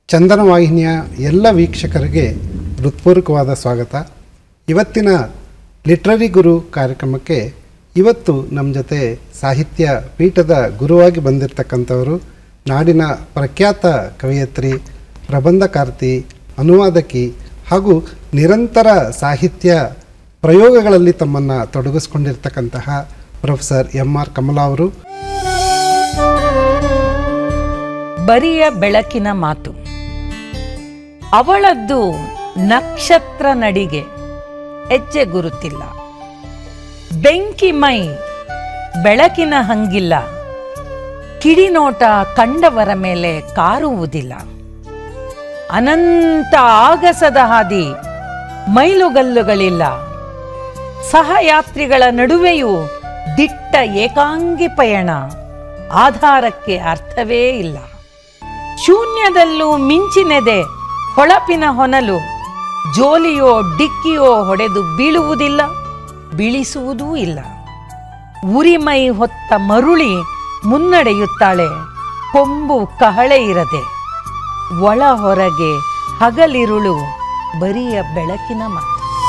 ಚಂದನ ವಾಹಿನಿಯ ಎಲ್ಲ ವೀಕ್ಷಕರಿಗೆ ಹೃತ್ಪೂರ್ವಕವಾದ ಸ್ವಾಗತ ಇವತ್ತಿನ ಲಿಟ್ರರಿ ಗುರು ಕಾರ್ಯಕ್ರಮಕ್ಕೆ ಇವತ್ತು ನಮ್ಮ ಜೊತೆ ಸಾಹಿತ್ಯ ಪೀಠದ ಗುರುವಾಗಿ ಬಂದಿರತಕ್ಕಂಥವರು ನಾಡಿನ ಪ್ರಖ್ಯಾತ ಕವಯತ್ರಿ ಪ್ರಬಂಧಕಾರ್ತಿ ಅನುವಾದಕಿ ಹಾಗೂ ನಿರಂತರ ಸಾಹಿತ್ಯ ಪ್ರಯೋಗಗಳಲ್ಲಿ ತಮ್ಮನ್ನು ತೊಡಗಿಸ್ಕೊಂಡಿರ್ತಕ್ಕಂತಹ ಪ್ರೊಫೆಸರ್ ಎಂ ಆರ್ ಕಮಲಾ ಅವರು ಬರಿಯ ಬೆಳಕಿನ ಮಾತು ಅವಳದ್ದು ನಕ್ಷತ್ರ ನಡಿಗೆ ಹೆಜ್ಜೆ ಗುರುತಿಲ್ಲ ಬೆಂಕಿ ಮೈ ಬೆಳಕಿನ ಹಂಗಿಲ್ಲ ಕಿಡಿನೋಟ ಕಂಡವರ ಮೇಲೆ ಕಾರುವುದಿಲ್ಲ ಅನಂತ ಆಗಸದ ಹಾದಿ ಮೈಲುಗಲ್ಲುಗಳಿಲ್ಲ ಸಹಯಾತ್ರಿಗಳ ನಡುವೆಯೂ ದಿಟ್ಟ ಏಕಾಂಗಿ ಪಯಣ ಆಧಾರಕ್ಕೆ ಅರ್ಥವೇ ಇಲ್ಲ ಶೂನ್ಯದಲ್ಲೂ ಮಿಂಚಿನೆದೆ ಹೊಳಪಿನ ಹೊನಲು ಜೋಲಿಯೋ ಡಿಕ್ಕಿಯೋ ಹೊಡೆದು ಬೀಳುವುದಿಲ್ಲ ಬೀಳಿಸುವುದೂ ಇಲ್ಲ ಉರಿಮೈ ಹೊತ್ತ ಮರುಳಿ ಮುನ್ನಡೆಯುತ್ತಾಳೆ ಕೊಂಬು ಕಹಳೆ ಇರದೆ ಒಳ ಹೊರಗೆ ಹಗಲಿರುಳು ಬರಿಯ ಬೆಳಕಿನ ಮಾತು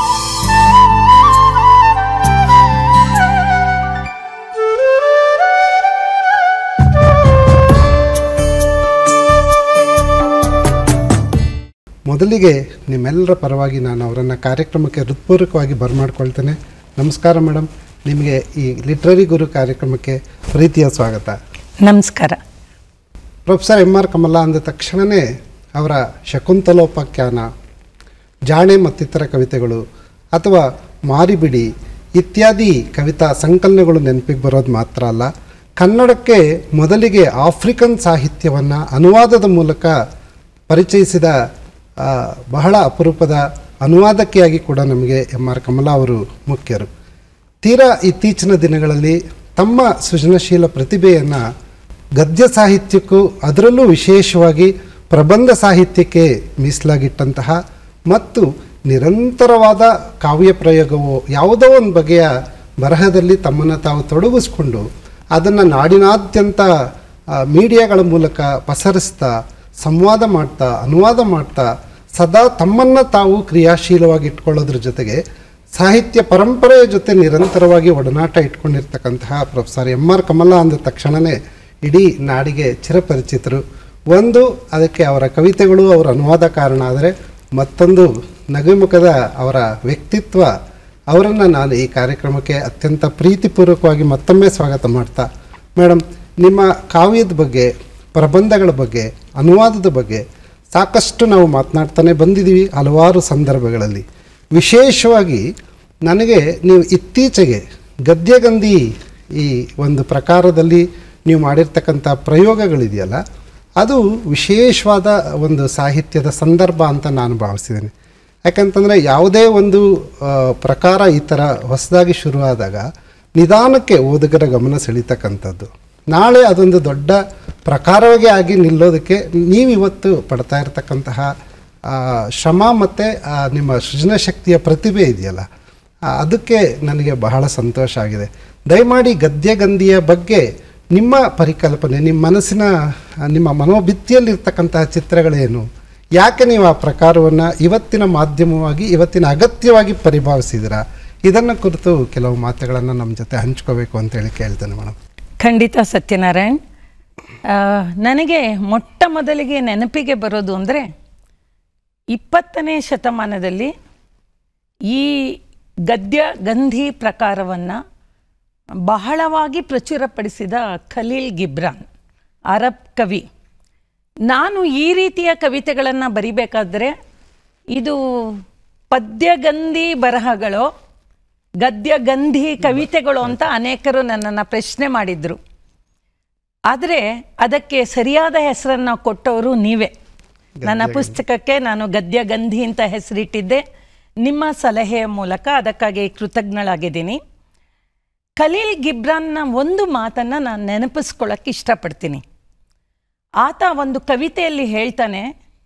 ಮೊದಲಿಗೆ ನಿಮ್ಮೆಲ್ಲರ ಪರವಾಗಿ ನಾನು ಅವರನ್ನು ಕಾರ್ಯಕ್ರಮಕ್ಕೆ ಹೃತ್ಪೂರ್ವಕವಾಗಿ ಬರಮಾಡ್ಕೊಳ್ತೇನೆ ನಮಸ್ಕಾರ ಮೇಡಮ್ ನಿಮಗೆ ಈ ಲಿಟ್ರರಿ ಗುರು ಕಾರ್ಯಕ್ರಮಕ್ಕೆ ಪ್ರೀತಿಯ ಸ್ವಾಗತ ನಮಸ್ಕಾರ ಪ್ರೊಫೆಸರ್ ಎಂ ಆರ್ ಕಮಲಾ ಅಂದ ತಕ್ಷಣವೇ ಅವರ ಶಕುಂತಲೋಪಾಖ್ಯಾನ ಜಾಣೆ ಮತ್ತಿತರ ಕವಿತೆಗಳು ಅಥವಾ ಮಾರಿಬಿಡಿ ಇತ್ಯಾದಿ ಕವಿತಾ ಸಂಕಲನಗಳು ನೆನಪಿಗೆ ಬರೋದು ಮಾತ್ರ ಅಲ್ಲ ಕನ್ನಡಕ್ಕೆ ಮೊದಲಿಗೆ ಆಫ್ರಿಕನ್ ಸಾಹಿತ್ಯವನ್ನು ಅನುವಾದದ ಮೂಲಕ ಪರಿಚಯಿಸಿದ ಆ, ಬಹಳ ಅಪರೂಪದ ಅನುವಾದಕಿಯಾಗಿ ಕೂಡ ನಮಗೆ ಎಂ ಆರ್ ಕಮಲಾ ಅವರು ಮುಖ್ಯರು ತೀರಾ ಇತ್ತೀಚಿನ ದಿನಗಳಲ್ಲಿ ತಮ್ಮ ಸೃಜನಶೀಲ ಪ್ರತಿಭೆಯನ್ನು ಗದ್ಯ ಸಾಹಿತ್ಯಕ್ಕೂ ಅದರಲ್ಲೂ ವಿಶೇಷವಾಗಿ ಪ್ರಬಂಧ ಸಾಹಿತ್ಯಕ್ಕೆ ಮೀಸಲಾಗಿಟ್ಟಂತಹ ಮತ್ತು ನಿರಂತರವಾದ ಕಾವ್ಯ ಪ್ರಯೋಗವು ಯಾವುದೋ ಒಂದು ಬಗೆಯ ಬರಹದಲ್ಲಿ ತಮ್ಮನ್ನು ತಾವು ತೊಡಗಿಸ್ಕೊಂಡು ಅದನ್ನು ನಾಡಿನಾದ್ಯಂತ ಆ, ಮೀಡಿಯಾಗಳ ಮೂಲಕ ಪಸರಿಸ್ತಾ ಸಂವಾದ ಮಾಡ್ತಾ ಅನುವಾದ ಮಾಡ್ತಾ ಸದಾ ತಮ್ಮನ್ನು ತಾವು ಕ್ರಿಯಾಶೀಲವಾಗಿ ಇಟ್ಕೊಳ್ಳೋದ್ರ ಜೊತೆಗೆ ಸಾಹಿತ್ಯ ಪರಂಪರೆಯ ಜೊತೆ ನಿರಂತರವಾಗಿ ಒಡನಾಟ ಇಟ್ಕೊಂಡಿರ್ತಕ್ಕಂತಹ ಪ್ರೊಫೆಸರ್ ಎಂ ಆರ್ ಕಮಲಾ ಅಂದ ತಕ್ಷಣವೇ ಇಡೀ ನಾಡಿಗೆ ಚಿರಪರಿಚಿತರು ಒಂದು ಅದಕ್ಕೆ ಅವರ ಕವಿತೆಗಳು ಅವರ ಅನುವಾದ ಕಾರಣ ಆದರೆ ಮತ್ತೊಂದು ನಗುಮುಖದ ಅವರ ವ್ಯಕ್ತಿತ್ವ ಅವರನ್ನು ನಾನು ಈ ಕಾರ್ಯಕ್ರಮಕ್ಕೆ ಅತ್ಯಂತ ಪ್ರೀತಿಪೂರ್ವಕವಾಗಿ ಮತ್ತೊಮ್ಮೆ ಸ್ವಾಗತ ಮಾಡ್ತಾ ಮೇಡಮ್ ನಿಮ್ಮ ಕಾವ್ಯದ ಬಗ್ಗೆ ಪ್ರಬಂಧಗಳ ಬಗ್ಗೆ ಅನುವಾದದ ಬಗ್ಗೆ ಸಾಕಷ್ಟು ನಾವು ಮಾತನಾಡ್ತಾನೆ ಬಂದಿದ್ದೀವಿ ಹಲವಾರು ಸಂದರ್ಭಗಳಲ್ಲಿ ವಿಶೇಷವಾಗಿ ನನಗೆ ನೀವು ಇತ್ತೀಚೆಗೆ ಗದ್ಯಗಂಧಿ ಈ ಒಂದು ಪ್ರಕಾರದಲ್ಲಿ ನೀವು ಮಾಡಿರ್ತಕ್ಕಂಥ ಪ್ರಯೋಗಗಳಿದೆಯಲ್ಲ ಅದು ವಿಶೇಷವಾದ ಒಂದು ಸಾಹಿತ್ಯದ ಸಂದರ್ಭ ಅಂತ ನಾನು ಭಾವಿಸಿದ್ದೇನೆ ಯಾಕಂತಂದರೆ ಯಾವುದೇ ಒಂದು ಆ, ಪ್ರಕಾರ ಈ ಥರ ಹೊಸದಾಗಿ ಶುರುವಾದಾಗ ನಿಧಾನಕ್ಕೆ ಓದುಗರ ಗಮನ ಸೆಳೀತಕ್ಕಂಥದ್ದು ನಾಳೆ ಅದೊಂದು ದೊಡ್ಡ ಪ್ರಕಾರವಾಗಿ ಆಗಿ ನಿಲ್ಲೋದಕ್ಕೆ ನೀವಿವತ್ತು ಪಡ್ತಾ ಇರತಕ್ಕಂತಹ ಆ, ಶ್ರಮ ಮತ್ತು ನಿಮ್ಮ ಸೃಜನಶಕ್ತಿಯ ಪ್ರತಿಭೆ ಇದೆಯಲ್ಲ ಆ, ಅದಕ್ಕೆ ನನಗೆ ಬಹಳ ಸಂತೋಷ ಆಗಿದೆ ದಯಮಾಡಿ ಗದ್ಯಗಂಧಿಯ ಬಗ್ಗೆ ನಿಮ್ಮ ಪರಿಕಲ್ಪನೆ ನಿಮ್ಮ ಮನಸ್ಸಿನ ಆ, ನಿಮ್ಮ ಮನೋಭಿತ್ತಿಯಲ್ಲಿರ್ತಕ್ಕಂತಹ ಚಿತ್ರಗಳೇನು ಯಾಕೆ ನೀವು ಆ ಪ್ರಕಾರವನ್ನು ಇವತ್ತಿನ ಮಾಧ್ಯಮವಾಗಿ ಇವತ್ತಿನ ಅಗತ್ಯವಾಗಿ ಪರಿಭಾವಿಸಿದ್ದೀರಾ ಇದನ್ನು ಕುರಿತು ಕೆಲವು ಮಾತುಗಳನ್ನು ನಮ್ಮ ಜೊತೆ ಹಂಚ್ಕೋಬೇಕು ಅಂತೇಳಿ ಕೇಳ್ತೇನೆ ಮೇಡಮ್ ಖಂಡಿತ ಸತ್ಯನಾರಾಯಣ್ ಆ, ನನಗೆ ಮೊಟ್ಟ ಮೊದಲಿಗೆ ನೆನಪಿಗೆ ಬರೋದು ಅಂದರೆ ಇಪ್ಪತ್ತನೇ ಶತಮಾನದಲ್ಲಿ ಈ ಗದ್ಯ ಗಂಧಿ ಪ್ರಕಾರವನ್ನು ಬಹಳವಾಗಿ ಪ್ರಚುರಪಡಿಸಿದ ಖಲೀಲ್ ಗಿಬ್ರಾನ್ ಅರಬ್ ಕವಿ ನಾನು ಈ ರೀತಿಯ ಕವಿತೆಗಳನ್ನು ಬರಿಬೇಕಾದ್ರೆ ಇದು ಪದ್ಯಗಂಧಿ ಬರಹಗಳು ಗದ್ಯಗಂಧಿ ಕವಿತೆಗಳು ಅಂತ ಅನೇಕರು ನನ್ನನ್ನು ಪ್ರಶ್ನೆ ಮಾಡಿದರು ಆದರೆ ಅದಕ್ಕೆ ಸರಿಯಾದ ಹೆಸರನ್ನು ಕೊಟ್ಟವರು ನೀವೇ ನನ್ನ ಪುಸ್ತಕಕ್ಕೆ ನಾನು ಗದ್ಯಗಂಧಿ ಅಂತ ಹೆಸರಿಟ್ಟಿದ್ದೆ ನಿಮ್ಮ ಸಲಹೆಯ ಮೂಲಕ ಅದಕ್ಕಾಗಿ ಕೃತಜ್ಞಳಾಗಿದ್ದೀನಿ ಖಲೀಲ್ ಗಿಬ್ರಾನ್ನ ಒಂದು ಮಾತನ್ನು ನಾನು ನೆನಪಿಸ್ಕೊಳ್ಳೋಕ್ಕೆ ಇಷ್ಟಪಡ್ತೀನಿ ಆತ ಒಂದು ಕವಿತೆಯಲ್ಲಿ ಹೇಳ್ತಾನೆ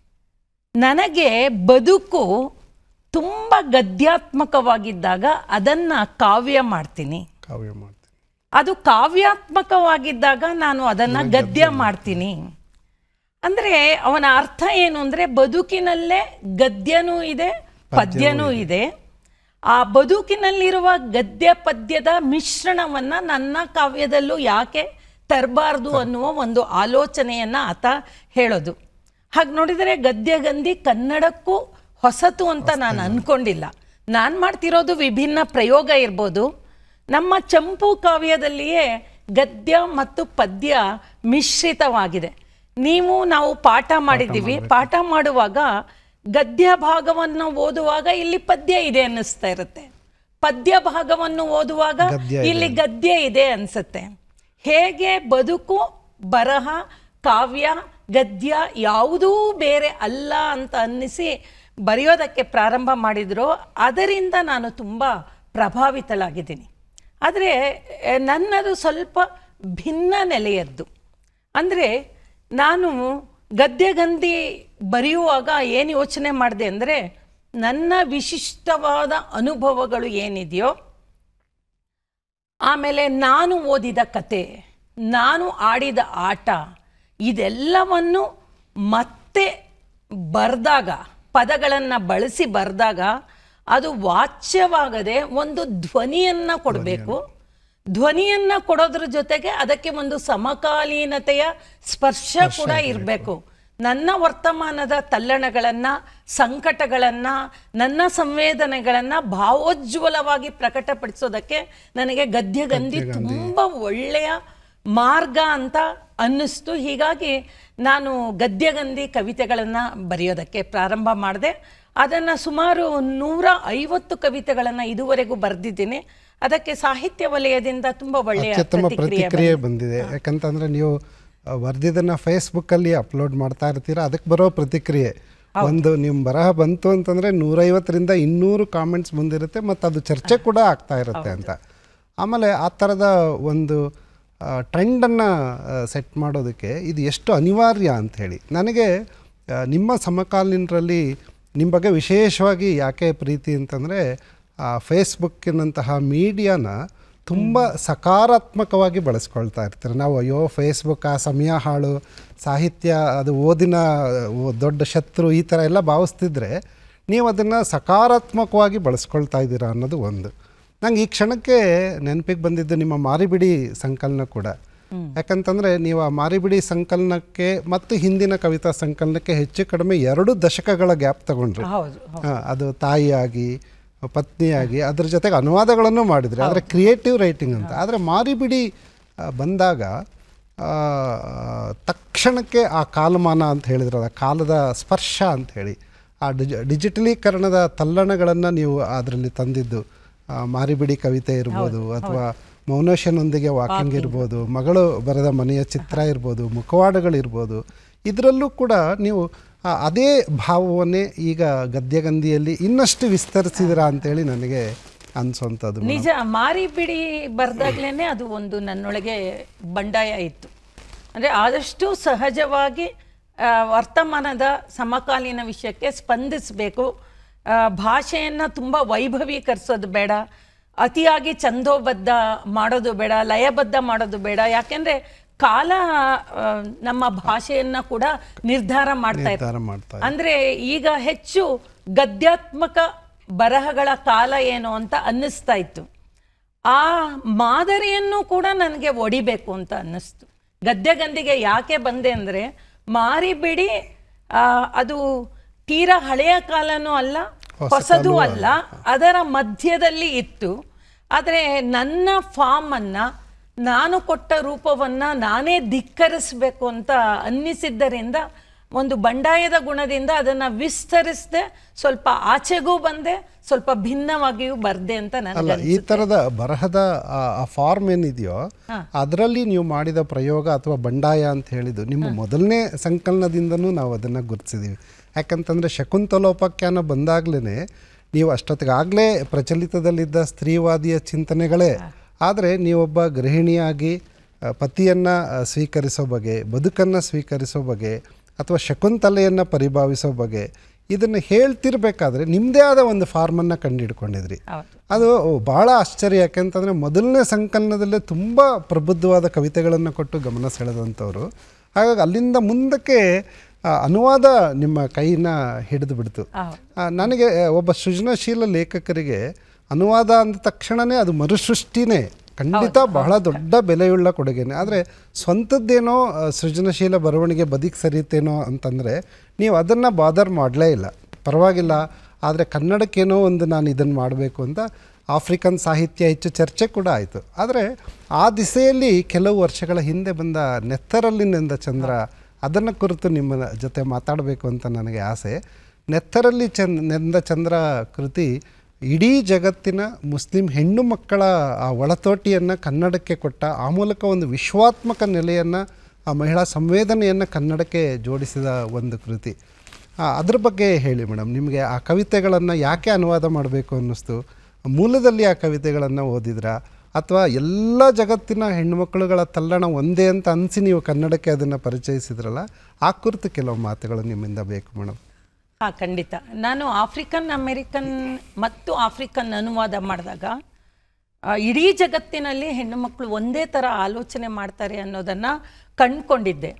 ನನಗೆ ಬದುಕು ತುಂಬ ಗದ್ಯಾತ್ಮಕವಾಗಿದ್ದಾಗ ಅದನ್ನು ಕಾವ್ಯ ಮಾಡ್ತೀನಿ ಕಾವ್ಯ ಮಾಡ್ತೀನಿ ಅದು ಕಾವ್ಯಾತ್ಮಕವಾಗಿದ್ದಾಗ ನಾನು ಅದನ್ನು ಗದ್ಯ ಮಾಡ್ತೀನಿ ಅಂದರೆ ಅವನ ಅರ್ಥ ಏನು ಅಂದರೆ ಬದುಕಿನಲ್ಲೇ ಗದ್ಯನೂ ಇದೆ ಪದ್ಯನೂ ಇದೆ ಆ ಬದುಕಿನಲ್ಲಿರುವ ಗದ್ಯ ಪದ್ಯದ ಮಿಶ್ರಣವನ್ನು ನನ್ನ ಕಾವ್ಯದಲ್ಲೂ ಯಾಕೆ ತರಬಾರ್ದು ಅನ್ನುವ ಒಂದು ಆಲೋಚನೆಯನ್ನು ಆತ ಹೇಳೋದು ಹಾಗೆ ನೋಡಿದರೆ ಗದ್ಯಗಂಧಿ ಕನ್ನಡಕ್ಕೂ ಹೊಸತು ಅಂತ ನಾನು ಅಂದ್ಕೊಂಡಿಲ್ಲ ನಾನು ಮಾಡ್ತಿರೋದು ವಿಭಿನ್ನ ಪ್ರಯೋಗ ಇರ್ಬೋದು ನಮ್ಮ ಚಂಪು ಕಾವ್ಯದಲ್ಲಿಯೇ ಗದ್ಯ ಮತ್ತು ಪದ್ಯ ಮಿಶ್ರಿತವಾಗಿದೆ ನೀವು ನಾವು ಪಾಠ ಮಾಡಿದ್ದೀವಿ ಪಾಠ ಮಾಡುವಾಗ ಗದ್ಯ ಭಾಗವನ್ನು ಓದುವಾಗ ಇಲ್ಲಿ ಪದ್ಯ ಇದೆ ಅನ್ನಿಸ್ತಾ ಇರುತ್ತೆ ಪದ್ಯ ಭಾಗವನ್ನು ಓದುವಾಗ ಗದ್ಯ ಇಲ್ಲಿ ಗದ್ಯ ಇದೆ ಅನ್ಸುತ್ತೆ ಹೇಗೆ ಬದುಕು ಬರಹ ಕಾವ್ಯ ಗದ್ಯ ಯಾವುದೂ ಬೇರೆ ಅಲ್ಲ ಅಂತ ಅನ್ನಿಸಿ ಬರೆಯೋದಕ್ಕೆ ಪ್ರಾರಂಭ ಮಾಡಿದ್ರು ಅದರಿಂದ ನಾನು ತುಂಬ ಪ್ರಭಾವಿತಳಾಗಿದ್ದೀನಿ ಆದರೆ ಎ, ನನ್ನದು ಸ್ವಲ್ಪ ಭಿನ್ನ ನೆಲೆಯದ್ದು ಅಂದರೆ ನಾನು ಗದ್ಯಗಂಧಿ ಬರೆಯುವಾಗ ಏನು ಯೋಚನೆ ಮಾಡಿದೆ ಅಂದರೆ ನನ್ನ ವಿಶಿಷ್ಟವಾದ ಅನುಭವಗಳು ಏನಿದೆಯೋ ಆಮೇಲೆ ನಾನು ಓದಿದ ಕತೆ ನಾನು ಆಡಿದ ಆಟ ಇದೆಲ್ಲವನ್ನು ಮತ್ತೆ ಬರೆದಾಗ ಪದಗಳನ್ನು ಬಳಸಿ ಬರೆದಾಗ ಅದು ವಾಚ್ಯವಾಗದೆ ಒಂದು ಧ್ವನಿಯನ್ನು ಕೊಡಬೇಕು ಧ್ವನಿಯನ್ನು ಕೊಡೋದ್ರ ಜೊತೆಗೆ ಅದಕ್ಕೆ ಒಂದು ಸಮಕಾಲೀನತೆಯ ಸ್ಪರ್ಶ ಕೂಡ ಇರಬೇಕು ನನ್ನ ವರ್ತಮಾನದ ತಲ್ಲಣಗಳನ್ನು ಸಂಕಟಗಳನ್ನು ನನ್ನ ಸಂವೇದನೆಗಳನ್ನು ಭಾವೋಜ್ವಲವಾಗಿ ಪ್ರಕಟಪಡಿಸೋದಕ್ಕೆ ನನಗೆ ಗದ್ಯಗಂಧಿ ತುಂಬ ಒಳ್ಳೆಯ ಮಾರ್ಗ ಅಂತ ಅನ್ನಿಸ್ತು ಹೀಗಾಗಿ ನಾನು ಗದ್ಯಗಂಧಿ ಕವಿತೆಗಳನ್ನು ಬರೆಯೋದಕ್ಕೆ ಪ್ರಾರಂಭ ಮಾಡಿದೆ ಅದನ್ನು ಸುಮಾರು ನೂರ ಐವತ್ತು ಕವಿತೆಗಳನ್ನು ಇದುವರೆಗೂ ಬರೆದಿದ್ದೀನಿ ಅದಕ್ಕೆ ಸಾಹಿತ್ಯ ವಲಯದಿಂದ ತುಂಬ ಒಳ್ಳೆಯ ಅತ್ಯುತ್ತಮ ಪ್ರತಿಕ್ರಿಯೆ ಪ್ರತಿಕ್ರಿಯೆ ಬಂದಿದೆ ಯಾಕಂತಂದ್ರೆ ನೀವು ಆ, ಬರ್ದಿದ್ದನ್ನ ಫೇಸ್ಬುಕ್ಕಲ್ಲಿ ಅಪ್ಲೋಡ್ ಮಾಡ್ತಾ ಇರ್ತೀರಾ ಅದಕ್ಕೆ ಬರೋ ಪ್ರತಿಕ್ರಿಯೆ ಒಂದು ನಿಮ್ಮ ಬರಹ ಬಂತು ಅಂತಂದ್ರೆ ನೂರೈವತ್ತರಿಂದ ಇನ್ನೂರು ಕಾಮೆಂಟ್ಸ್ ಬಂದಿರುತ್ತೆ ಮತ್ತು ಅದು ಚರ್ಚೆ ಕೂಡ ಆಗ್ತಾ ಇರುತ್ತೆ ಅಂತ ಆಮೇಲೆ ಆ ಥರದ ಒಂದು ಟ್ರೆಂಡನ್ನು ಸೆಟ್ ಮಾಡೋದಕ್ಕೆ ಇದು ಎಷ್ಟು ಅನಿವಾರ್ಯ ಅಂತ ಹೇಳಿ ನನಗೆ ಆ, ನಿಮ್ಮ ಸಮಕಾಲೀನರಲ್ಲಿ ನಿಮ್ಮ ಬಗ್ಗೆ ವಿಶೇಷವಾಗಿ ಯಾಕೆ ಪ್ರೀತಿ ಅಂತಂದರೆ ಫೇಸ್ಬುಕ್ಕಿನಂತಹ ಮೀಡಿಯಾನ ತುಂಬ ಸಕಾರಾತ್ಮಕವಾಗಿ ಬಳಸ್ಕೊಳ್ತಾ ಇರ್ತಾರೆ ನಾವು ಅಯ್ಯೋ ಫೇಸ್ಬುಕ್ ಆ ಸಮಯ ಹಾಳು ಸಾಹಿತ್ಯ ಅದು ಓದಿನ ಓ- ದೊಡ್ಡ ಶತ್ರು ಈ ಥರ ಎಲ್ಲ ಭಾವಿಸ್ತಿದ್ರೆ ನೀವು ಅದನ್ನು ಸಕಾರಾತ್ಮಕವಾಗಿ ಬಳಸ್ಕೊಳ್ತಾ ಇದ್ದೀರಾ ಅನ್ನೋದು ಒಂದು ನಂಗೆ ಈ ಕ್ಷಣಕ್ಕೆ ನೆನಪಿಗೆ ಬಂದಿದ್ದು ನಿಮ್ಮ ಮಾರಿಬಿಡಿ ಸಂಕಲನ ಕೂಡ ಯಾಕಂತಂದರೆ ನೀವು ಆ ಮಾರಿಬಿಡಿ ಸಂಕಲನಕ್ಕೆ ಮತ್ತು ಹಿಂದಿನ ಕವಿತಾ ಸಂಕಲನಕ್ಕೆ ಹೆಚ್ಚು ಕಡಿಮೆ ಎರಡು ದಶಕಗಳ ಗ್ಯಾಪ್ ತಗೊಂಡ್ರಿ ಹೌದು ಹಾ, ಅದು ತಾಯಿಯಾಗಿ ಪತ್ನಿಯಾಗಿ ಅದ್ರ ಜೊತೆಗೆ ಅನುವಾದಗಳನ್ನು ಮಾಡಿದ್ರಿ ಆದರೆ ಕ್ರಿಯೇಟಿವ್ ರೈಟಿಂಗ್ ಅಂತ ಆದರೆ ಮಾರಿಬಿಡಿ ಆ, ಬಂದಾಗ ಆ, ತಕ್ಷಣಕ್ಕೆ ಆ ಕಾಲಮಾನ ಅಂತ ಹೇಳಿದ್ರಲ್ಲ ಕಾಲದ ಸ್ಪರ್ಶ ಅಂತ ಹೇಳಿ ಆ ಡಿಜ ಡಿಜಿಟಲೀಕರಣದ ತಲ್ಲಣಗಳನ್ನು ನೀವು ಅದರಲ್ಲಿ ತಂದಿದ್ದು ಆ, ಮಾರಿಬಿಡಿ ಕವಿತೆ ಇರ್ಬೋದು ಅಥವಾ ಮೌನೇಶನೊಂದಿಗೆ ವಾಕಿಂಗ್ ಇರ್ಬೋದು ಮಗಳು ಬರೆದ ಮನೆಯ ಚಿತ್ರ ಇರ್ಬೋದು ಮುಖವಾಡಗಳಿರ್ಬೋದು ಇದರಲ್ಲೂ ಕೂಡ ನೀವು ಆ, ಅದೇ ಭಾವವನ್ನೇ ಈಗ ಗದ್ಯಗಂಧಿಯಲ್ಲಿ ಇನ್ನಷ್ಟು ವಿಸ್ತರಿಸಿದಿರಾ ಅಂತೇಳಿ ನನಗೆ ಅನ್ಸೋಂಥದ್ದು ನಿಜ ಮಾರಿಬಿಡಿ ಬರ್ದಾಗ್ಲೇ ಅದು ಒಂದು ನನ್ನೊಳಗೆ ಬಂಡಾಯ ಇತ್ತು ಅಂದರೆ ಆದಷ್ಟು ಸಹಜವಾಗಿ ಆ, ವರ್ತಮಾನದ ಸಮಕಾಲೀನ ವಿಷಯಕ್ಕೆ ಸ್ಪಂದಿಸಬೇಕು ಭಾಷೆಯನ್ನು ತುಂಬ ವೈಭವೀಕರಿಸೋದು ಬೇಡ ಅತಿಯಾಗಿ ಛಂದೋಬದ್ಧ ಮಾಡೋದು ಬೇಡ ಲಯಬದ್ಧ ಮಾಡೋದು ಬೇಡ ಯಾಕೆಂದರೆ ಕಾಲ ಆ, ನಮ್ಮ ಭಾಷೆಯನ್ನು ಕೂಡ ನಿರ್ಧಾರ ಮಾಡ್ತಾ ಇರ್ತದೆ ನಿರ್ಧಾರ ಮಾಡ್ತಾ ಅಂದ್ರೆ ಈಗ ಹೆಚ್ಚು ಗದ್ಯಾತ್ಮಕ ಬರಹಗಳ ಕಾಲ ಏನು ಅಂತ ಅನ್ನಿಸ್ತಾ ಇತ್ತು ಆ ಮಾದರಿಯನ್ನು ಕೂಡ ನನಗೆ ಒಡಿಬೇಕು ಅಂತ ಅನ್ನಿಸ್ತು ಗದ್ಯಗಂಧಿಗೆ ಯಾಕೆ ಬಂದೆ ಅಂದರೆ ಮಾರಿಬಿಡಿ ಆ, ಅದು ತೀರಾ ಹಳೆಯ ಕಾಲನೂ ಅಲ್ಲ ಹೊಸದೂ ಅಲ್ಲ ಅದರ ಮಧ್ಯದಲ್ಲಿ ಇತ್ತು ಆದರೆ ನನ್ನ ಫಾರ್ಮನ್ನು ನಾನು ಕೊಟ್ಟ ರೂಪವನ್ನು ನಾನೇ ಧಿಕ್ಕರಿಸಬೇಕು ಅಂತ ಅನ್ನಿಸಿದ್ದರಿಂದ ಒಂದು ಬಂಡಾಯದ ಗುಣದಿಂದ ಅದನ್ನು ವಿಸ್ತರಿಸದೆ ಸ್ವಲ್ಪ ಆಚೆಗೂ ಬಂದೆ ಸ್ವಲ್ಪ ಭಿನ್ನವಾಗಿಯೂ ಬರ್ದೆ ಅಂತ ಅಲ್ಲ ನನಗೆ ಈ ಥರದ ಬರಹದ ಆ- ಆ ಫಾರ್ಮ್ ಏನಿದೆಯೋ ಅದರಲ್ಲಿ ನೀವು ಮಾಡಿದ ಪ್ರಯೋಗ ಅಥವಾ ಬಂಡಾಯ ಅಂತ ಹೇಳಿದ್ದು ನಿಮ್ಮ ಮೊದಲನೇ ಸಂಕಲನದಿಂದನೂ ನಾವು ಅದನ್ನು ಗುರುತಿಸಿದ್ದೀವಿ ಯಾಕಂತಂದರೆ ಶಕುಂತಲೋಪಾಖ್ಯಾನ ಬಂದಾಗಲೇ ನೀವು ಅಷ್ಟೊತ್ತಿಗಾಗಲೇ ಪ್ರಚಲಿತದಲ್ಲಿದ್ದ ಸ್ತ್ರೀವಾದಿಯ ಚಿಂತನೆಗಳೇ ಆದರೆ ನೀವೊಬ್ಬ ಗೃಹಿಣಿಯಾಗಿ ಪತಿಯನ್ನು ಸ್ವೀಕರಿಸೋ ಬಗೆ ಬದುಕನ್ನು ಸ್ವೀಕರಿಸೋ ಬಗೆ ಅಥವಾ ಶಕುಂತಲೆಯನ್ನು ಪರಿಭಾವಿಸೋ ಬಗೆ ಇದನ್ನು ಹೇಳ್ತಿರ್ಬೇಕಾದ್ರೆ ನಿಮ್ಮದೇ ಆದ ಒಂದು ಫಾರ್ಮನ್ನು ಕಂಡುಹಿಡ್ಕೊಂಡಿದ್ರಿ ಹೌದು ಅದು ಭಾಳ ಆಶ್ಚರ್ಯ ಯಾಕೆಂತಂದರೆ ಮೊದಲನೇ ಸಂಕಲನದಲ್ಲೇ ತುಂಬ ಪ್ರಬುದ್ಧವಾದ ಕವಿತೆಗಳನ್ನು ಕೊಟ್ಟು ಗಮನ ಸೆಳೆದಂಥವ್ರು ಹಾಗಾಗಿ ಅಲ್ಲಿಂದ ಮುಂದಕ್ಕೆ ಆ, ಅನುವಾದ ನಿಮ್ಮ ಕೈನ ಹಿಡಿದು ಬಿಡ್ತು ಹೌದು. ಆ, ನನಗೆ ಒಬ್ಬ ಸೃಜನಶೀಲ ಲೇಖಕರಿಗೆ ಅನುವಾದ ಅಂದ ತಕ್ಷಣವೇ ಅದು ಮರುಸೃಷ್ಟಿನೇ ಖಂಡಿತ ಬಹಳ ದೊಡ್ಡ ಬೆಲೆಯುಳ್ಳ ಕೊಡುಗೆನೆ ಆದರೆ ಸ್ವಂತದ್ದೇನೋ ಆ, ಸೃಜನಶೀಲ ಬರವಣಿಗೆ ಬದಿಗೆ ಸರಿತೇನೋ ಅಂತಂದರೆ ನೀವು ಅದನ್ನು ಬಾದರ್ ಮಾಡಲೇ ಇಲ್ಲ ಪರವಾಗಿಲ್ಲ ಆದರೆ ಕನ್ನಡಕ್ಕೇನೋ ಒಂದು ನಾನು ಇದನ್ನು ಮಾಡಬೇಕು ಅಂತ ಆಫ್ರಿಕನ್ ಸಾಹಿತ್ಯ ಹೆಚ್ಚು ಚರ್ಚೆ ಕೂಡ ಆಯಿತು ಆದರೆ ಆ ದಿಸೆಯಲ್ಲಿ ಕೆಲವು ವರ್ಷಗಳ ಹಿಂದೆ ಬಂದ ನೆತ್ತರಲ್ಲಿನಿಂದ ಚಂದ್ರ ಅದನ್ನು ಕುರಿತು ನಿಮ್ಮ ಜೊತೆ ಮಾತಾಡಬೇಕು ಅಂತ ನನಗೆ ಆಸೆ ನೆತ್ತರಲ್ಲಿ ಚಂದ್ ನೆಂದ ಚಂದ್ರ ಕೃತಿ ಇಡೀ ಜಗತ್ತಿನ ಮುಸ್ಲಿಂ ಹೆಣ್ಣು ಮಕ್ಕಳ ಆ ಒಳತೋಟಿಯನ್ನು ಕನ್ನಡಕ್ಕೆ ಕೊಟ್ಟ ಆ ಮೂಲಕ ಒಂದು ವಿಶ್ವಾತ್ಮಕ ನೆಲೆಯನ್ನು ಆ ಮಹಿಳಾ ಸಂವೇದನೆಯನ್ನು ಕನ್ನಡಕ್ಕೆ ಜೋಡಿಸಿದ ಒಂದು ಕೃತಿ ಆ, ಅದ್ರ ಬಗ್ಗೆ ಹೇಳಿ ಮೇಡಮ್ ನಿಮಗೆ ಆ ಕವಿತೆಗಳನ್ನು ಯಾಕೆ ಅನುವಾದ ಮಾಡಬೇಕು ಅನ್ನಿಸ್ತು ಮೂಲದಲ್ಲಿ ಆ ಕವಿತೆಗಳನ್ನು ಓದಿದ್ರಾ ಅಥವಾ ಎಲ್ಲ ಜಗತ್ತಿನ ಹೆಣ್ಣುಮಕ್ಕಳುಗಳ ತಲ್ಲಣ ಒಂದೇ ಅಂತ ಅನಿಸಿ ನೀವು ಕನ್ನಡಕ್ಕೆ ಅದನ್ನು ಪರಿಚಯಿಸಿದ್ರಲ್ಲ ಆ ಕುರಿತು ಕೆಲವು ಮಾತುಗಳು ನಿಮ್ಮಿಂದ ಬೇಕು ಮೇಡಮ್ ಹಾ ಖಂಡಿತ ನಾನು ಆಫ್ರಿಕನ್ ಅಮೆರಿಕನ್ ಮತ್ತು ಆಫ್ರಿಕನ್ ಅನುವಾದ ಮಾಡಿದಾಗ ಆ, ಇಡೀ ಜಗತ್ತಿನಲ್ಲಿ ಹೆಣ್ಣು ಮಕ್ಕಳು ಒಂದೇ ಥರ ಆಲೋಚನೆ ಮಾಡ್ತಾರೆ ಅನ್ನೋದನ್ನು ಕಂಡುಕೊಂಡಿದ್ದೆ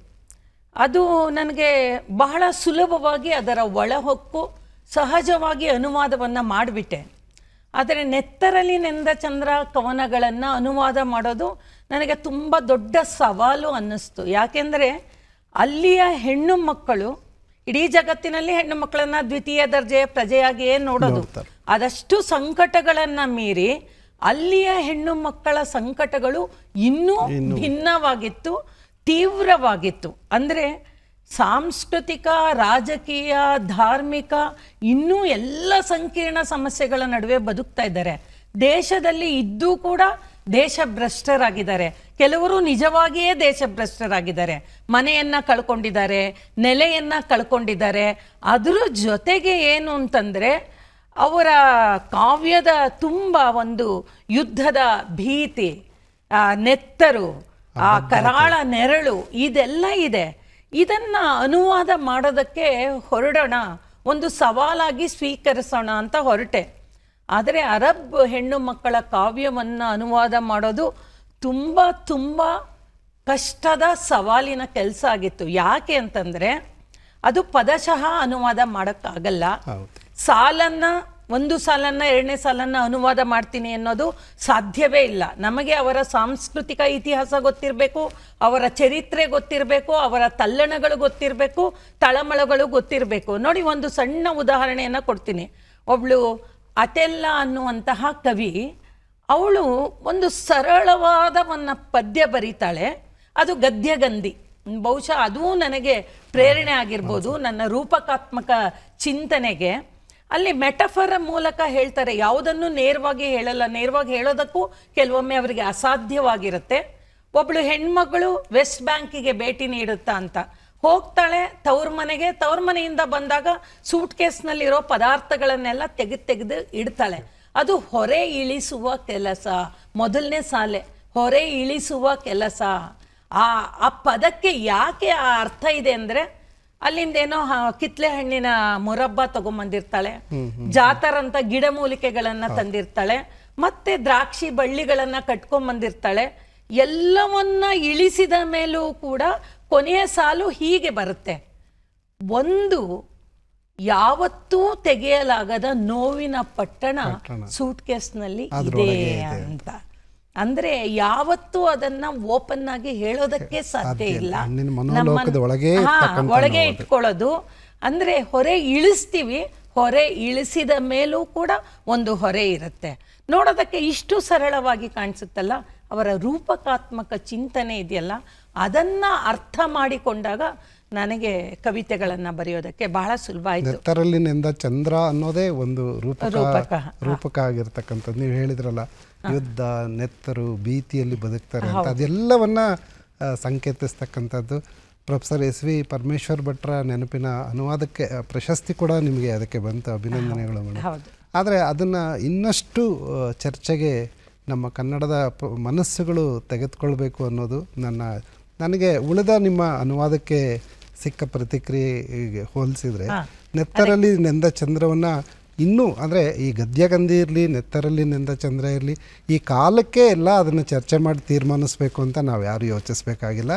ಅದು ನನಗೆ ಬಹಳ ಸುಲಭವಾಗಿ ಅದರ ಒಳಹೊಕ್ಕು ಸಹಜವಾಗಿ ಅನುವಾದವನ್ನು ಮಾಡಿಬಿಟ್ಟೆ ಆದರೆ ನೆತ್ತರಲ್ಲಿ ನೆಂದ ಚಂದ್ರ ಕವನಗಳನ್ನು ಅನುವಾದ ಮಾಡೋದು ನನಗೆ ತುಂಬ ದೊಡ್ಡ ಸವಾಲು ಅನ್ನಿಸ್ತು ಯಾಕೆಂದರೆ ಅಲ್ಲಿಯ ಹೆಣ್ಣು ಮಕ್ಕಳು ಇಡೀ ಜಗತ್ತಿನಲ್ಲಿ ಹೆಣ್ಣು ಮಕ್ಕಳನ್ನ ದ್ವಿತೀಯ ದರ್ಜೆಯ ಪ್ರಜೆಯಾಗಿಯೇ ನೋಡೋದು ಅದಷ್ಟು ಸಂಕಟಗಳನ್ನು ಮೀರಿ ಅಲ್ಲಿಯ ಹೆಣ್ಣು ಮಕ್ಕಳ ಸಂಕಟಗಳು ಇನ್ನೂ ಭಿನ್ನವಾಗಿತ್ತು ತೀವ್ರವಾಗಿತ್ತು ಅಂದರೆ ಸಾಂಸ್ಕೃತಿಕ ರಾಜಕೀಯ ಧಾರ್ಮಿಕ ಇನ್ನೂ ಎಲ್ಲ ಸಂಕೀರ್ಣ ಸಮಸ್ಯೆಗಳ ನಡುವೆ ಬದುಕ್ತಾ ಇದ್ದಾರೆ ದೇಶದಲ್ಲಿ ಇದ್ದೂ ಕೂಡ ದೇಶಭ್ರಷ್ಟರಾಗಿದ್ದಾರೆ ಕೆಲವರು ನಿಜವಾಗಿಯೇ ದೇಶಭ್ರಷ್ಟರಾಗಿದ್ದಾರೆ ಮನೆಯನ್ನ ಕಳ್ಕೊಂಡಿದ್ದಾರೆ ನೆಲೆಯನ್ನ ಕಳ್ಕೊಂಡಿದ್ದಾರೆ ಅದರ ಜೊತೆಗೆ ಏನು ಅಂತಂದ್ರೆ ಅವರ ಕಾವ್ಯದ ತುಂಬ ಒಂದು ಯುದ್ಧದ ಭೀತಿ ಆ ನೆತ್ತರು ಆ ಕರಾಳ ನೆರಳು ಇದೆಲ್ಲ ಇದೆ ಇದನ್ನ ಅನುವಾದ ಮಾಡೋದಕ್ಕೆ ಹೊರಡೋಣ ಒಂದು ಸವಾಲಾಗಿ ಸ್ವೀಕರಿಸೋಣ ಅಂತ ಹೊರಟೆ ಆದರೆ ಅರಬ್ ಹೆಣ್ಣು ಮಕ್ಕಳ ಕಾವ್ಯವನ್ನು ಅನುವಾದ ಮಾಡೋದು ತುಂಬ ತುಂಬ ಕಷ್ಟದ ಸವಾಲಿನ ಕೆಲಸ ಆಗಿತ್ತು ಯಾಕೆ ಅಂತಂದರೆ ಅದು ಪದಶಃ ಅನುವಾದ ಮಾಡೋಕ್ಕಾಗಲ್ಲ ಹೌದು ಸಾಲನ್ನ ಒಂದು ಸಾಲನ್ನ ಎರಡನೇ ಸಾಲನ್ನ ಅನುವಾದ ಮಾಡ್ತೀನಿ ಅನ್ನೋದು ಸಾಧ್ಯವೇ ಇಲ್ಲ ನಮಗೆ ಅವರ ಸಾಂಸ್ಕೃತಿಕ ಇತಿಹಾಸ ಗೊತ್ತಿರಬೇಕು ಅವರ ಚರಿತ್ರೆ ಗೊತ್ತಿರಬೇಕು ಅವರ ತಲ್ಲಣಗಳು ಗೊತ್ತಿರಬೇಕು ತಳಮಳಗಳು ಗೊತ್ತಿರಬೇಕು ನೋಡಿ ಒಂದು ಸಣ್ಣ ಉದಾಹರಣೆಯನ್ನು ಕೊಡ್ತೀನಿ ಒಬ್ಳು ಅತೆಲ್ಲ ಅನ್ನುವಂತಹ ಕವಿ ಅವಳು ಒಂದು ಸರಳವಾದ ಒಂದು ಪದ್ಯ ಬರೀತಾಳೆ ಅದು ಗದ್ಯಗಂಧಿ ಬಹುಶಃ ಅದೂ ನನಗೆ ಪ್ರೇರಣೆ ಆಗಿರ್ಬೋದು ನನ್ನ ರೂಪಕಾತ್ಮಕ ಚಿಂತನೆಗೆ ಅಲ್ಲಿ ಮೆಟಫರ್ ಮೂಲಕ ಹೇಳ್ತಾರೆ ಯಾವುದನ್ನು ನೇರವಾಗಿ ಹೇಳಲ್ಲ ನೇರವಾಗಿ ಹೇಳೋದಕ್ಕೂ ಕೆಲವೊಮ್ಮೆ ಅವರಿಗೆ ಅಸಾಧ್ಯವಾಗಿರುತ್ತೆ ಒಬ್ಳು ಹೆಣ್ಮಗಳು ವೆಸ್ಟ್ ಬ್ಯಾಂಕಿಗೆ ಭೇಟಿ ನೀಡುತ್ತಾ ಅಂತ ಹೋಗ್ತಾಳೆ ತವ್ರ ಮನೆಗೆ ತವ್ರ ಮನೆಯಿಂದ ಬಂದಾಗ ಸೂಟ್ ಕೇಸ್ನಲ್ಲಿರೋ ಪದಾರ್ಥಗಳನ್ನೆಲ್ಲ ತೆಗೆದು ತೆಗೆದು ಇಡ್ತಾಳೆ ಅದು ಹೊರೆ ಇಳಿಸುವ ಕೆಲಸ ಮೊದಲನೇ ಸಾಲೆ ಹೊರೆ ಇಳಿಸುವ ಕೆಲಸ ಆ ಆ ಪದಕ್ಕೆ ಯಾಕೆ ಆ ಅರ್ಥ ಇದೆ ಅಂದ್ರೆ ಅಲ್ಲಿಂದೇನೋ ಹ- ಕಿತ್ಲೆ ಹಣ್ಣಿನ ಮುರಬ್ಬ ತಗೊಂಬಂದಿರ್ತಾಳೆ ಜಾತರಂತ ಗಿಡಮೂಲಿಕೆಗಳನ್ನ ತಂದಿರ್ತಾಳೆ ಮತ್ತೆ ದ್ರಾಕ್ಷಿ ಬಳ್ಳಿಗಳನ್ನ ಕಟ್ಕೊಂಬಂದಿರ್ತಾಳೆ ಎಲ್ಲವನ್ನ ಇಳಿಸಿದ ಮೇಲೂ ಕೂಡ ಕೊನೆಯ ಸಾಲು ಹೀಗೆ ಬರುತ್ತೆ ಒಂದು ಯಾವತ್ತೂ ತೆಗೆಯಲಾಗದ ನೋವಿನ ಪಟ್ಟಣ ಸೂಟ್ ಕೇಸ್ನಲ್ಲಿ ಇದೆ ಅಂತ ಅಂದ್ರೆ ಯಾವತ್ತೂ ಅದನ್ನ ಓಪನ್ ಆಗಿ ಹೇಳೋದಕ್ಕೆ ಸಾಧ್ಯ ಇಲ್ಲ ಹೆಣ್ಣಿನ ಮನೋಲೋಕದ ಒಳಗೆ ಹಾ, ಇರ್ತಕ್ಕಂಥ ಒಳಗೆ ಇಟ್ಕೊಳ್ಳೋದು ಅಂದ್ರೆ ಹೊರೆ ಇಳಿಸ್ತೀವಿ ಹೊರೆ ಇಳಿಸಿದ ಮೇಲೂ ಕೂಡ ಒಂದು ಹೊರೆ ಇರುತ್ತೆ ನೋಡೋದಕ್ಕೆ ಇಷ್ಟು ಸರಳವಾಗಿ ಕಾಣಿಸುತ್ತಲ್ಲ ಅವರ ರೂಪಕಾತ್ಮಕ ಚಿಂತನೆ ಇದೆಯಲ್ಲ ಅದನ್ನ ಅರ್ಥ ಮಾಡಿಕೊಂಡಾಗ ನನಗೆ ಕವಿತೆಗಳನ್ನ ಬರೆಯೋದಕ್ಕೆ ಬಹಳ ಸುಲಭ ಆಯ್ತು ನೆತ್ತರಲ್ಲಿ ನೆಂದ ಚಂದ್ರ ಅನ್ನೋದೇ ಒಂದು ರೂಪಕ ರೂಪಕ, ರೂಪಕ ಆಗಿರ್ತಕ್ಕಂಥದ್ದು ನೀವು ಹೇಳಿದ್ರಲ್ಲ ಯುದ್ಧ ನೆತ್ತರು ಭೀತಿಯಲ್ಲಿ ಬದುಕ್ತಾರೆ ಅಂತ ಅದೆಲ್ಲವನ್ನ ಆ, ಸಂಕೇತಿಸ್ತಕ್ಕಂಥದ್ದು ಪ್ರೊಫೆಸರ್ ಎಸ್ ವಿ ಪರಮೇಶ್ವರ್ ಭಟ್ರ ನೆನಪಿನ ಅನುವಾದಕ್ಕೆ ಆ, ಪ್ರಶಸ್ತಿ ಕೂಡ ನಿಮಗೆ ಅದಕ್ಕೆ ಬಂತು ಅಭಿನಂದನೆಗಳು ಮೇಡಮ್ ಹೌದು ಆದರೆ ಅದನ್ನು ಇನ್ನಷ್ಟು ಆ, ಚರ್ಚೆಗೆ ನಮ್ಮ ಕನ್ನಡದ ಪ- ಮನಸ್ಸುಗಳು ತೆಗೆದುಕೊಳ್ಬೇಕು ಅನ್ನೋದು ನನ್ನ ನನಗೆ ಉಳಿದ ನಿಮ್ಮ ಅನುವಾದಕ್ಕೆ ಸಿಕ್ಕ ಪ್ರತಿಕ್ರಿಯೆಗೆ ಹೋಲಿಸಿದರೆ ನೆತ್ತರಲ್ಲಿ ನೆಂದ ಚಂದ್ರವನ್ನು ಇನ್ನೂ ಅಂದರೆ ಈ ಗದ್ಯಗಂಧಿ ಇರಲಿ ನೆತ್ತರಲ್ಲಿ ನೆಂದ ಚಂದ್ರ ಇರಲಿ ಈ ಕಾಲಕ್ಕೆ ಎಲ್ಲ ಅದನ್ನು ಚರ್ಚೆ ಮಾಡಿ ತೀರ್ಮಾನಿಸ್ಬೇಕು ಅಂತ ನಾವು ಯಾರು ಯೋಚಿಸ್ಬೇಕಾಗಿಲ್ಲ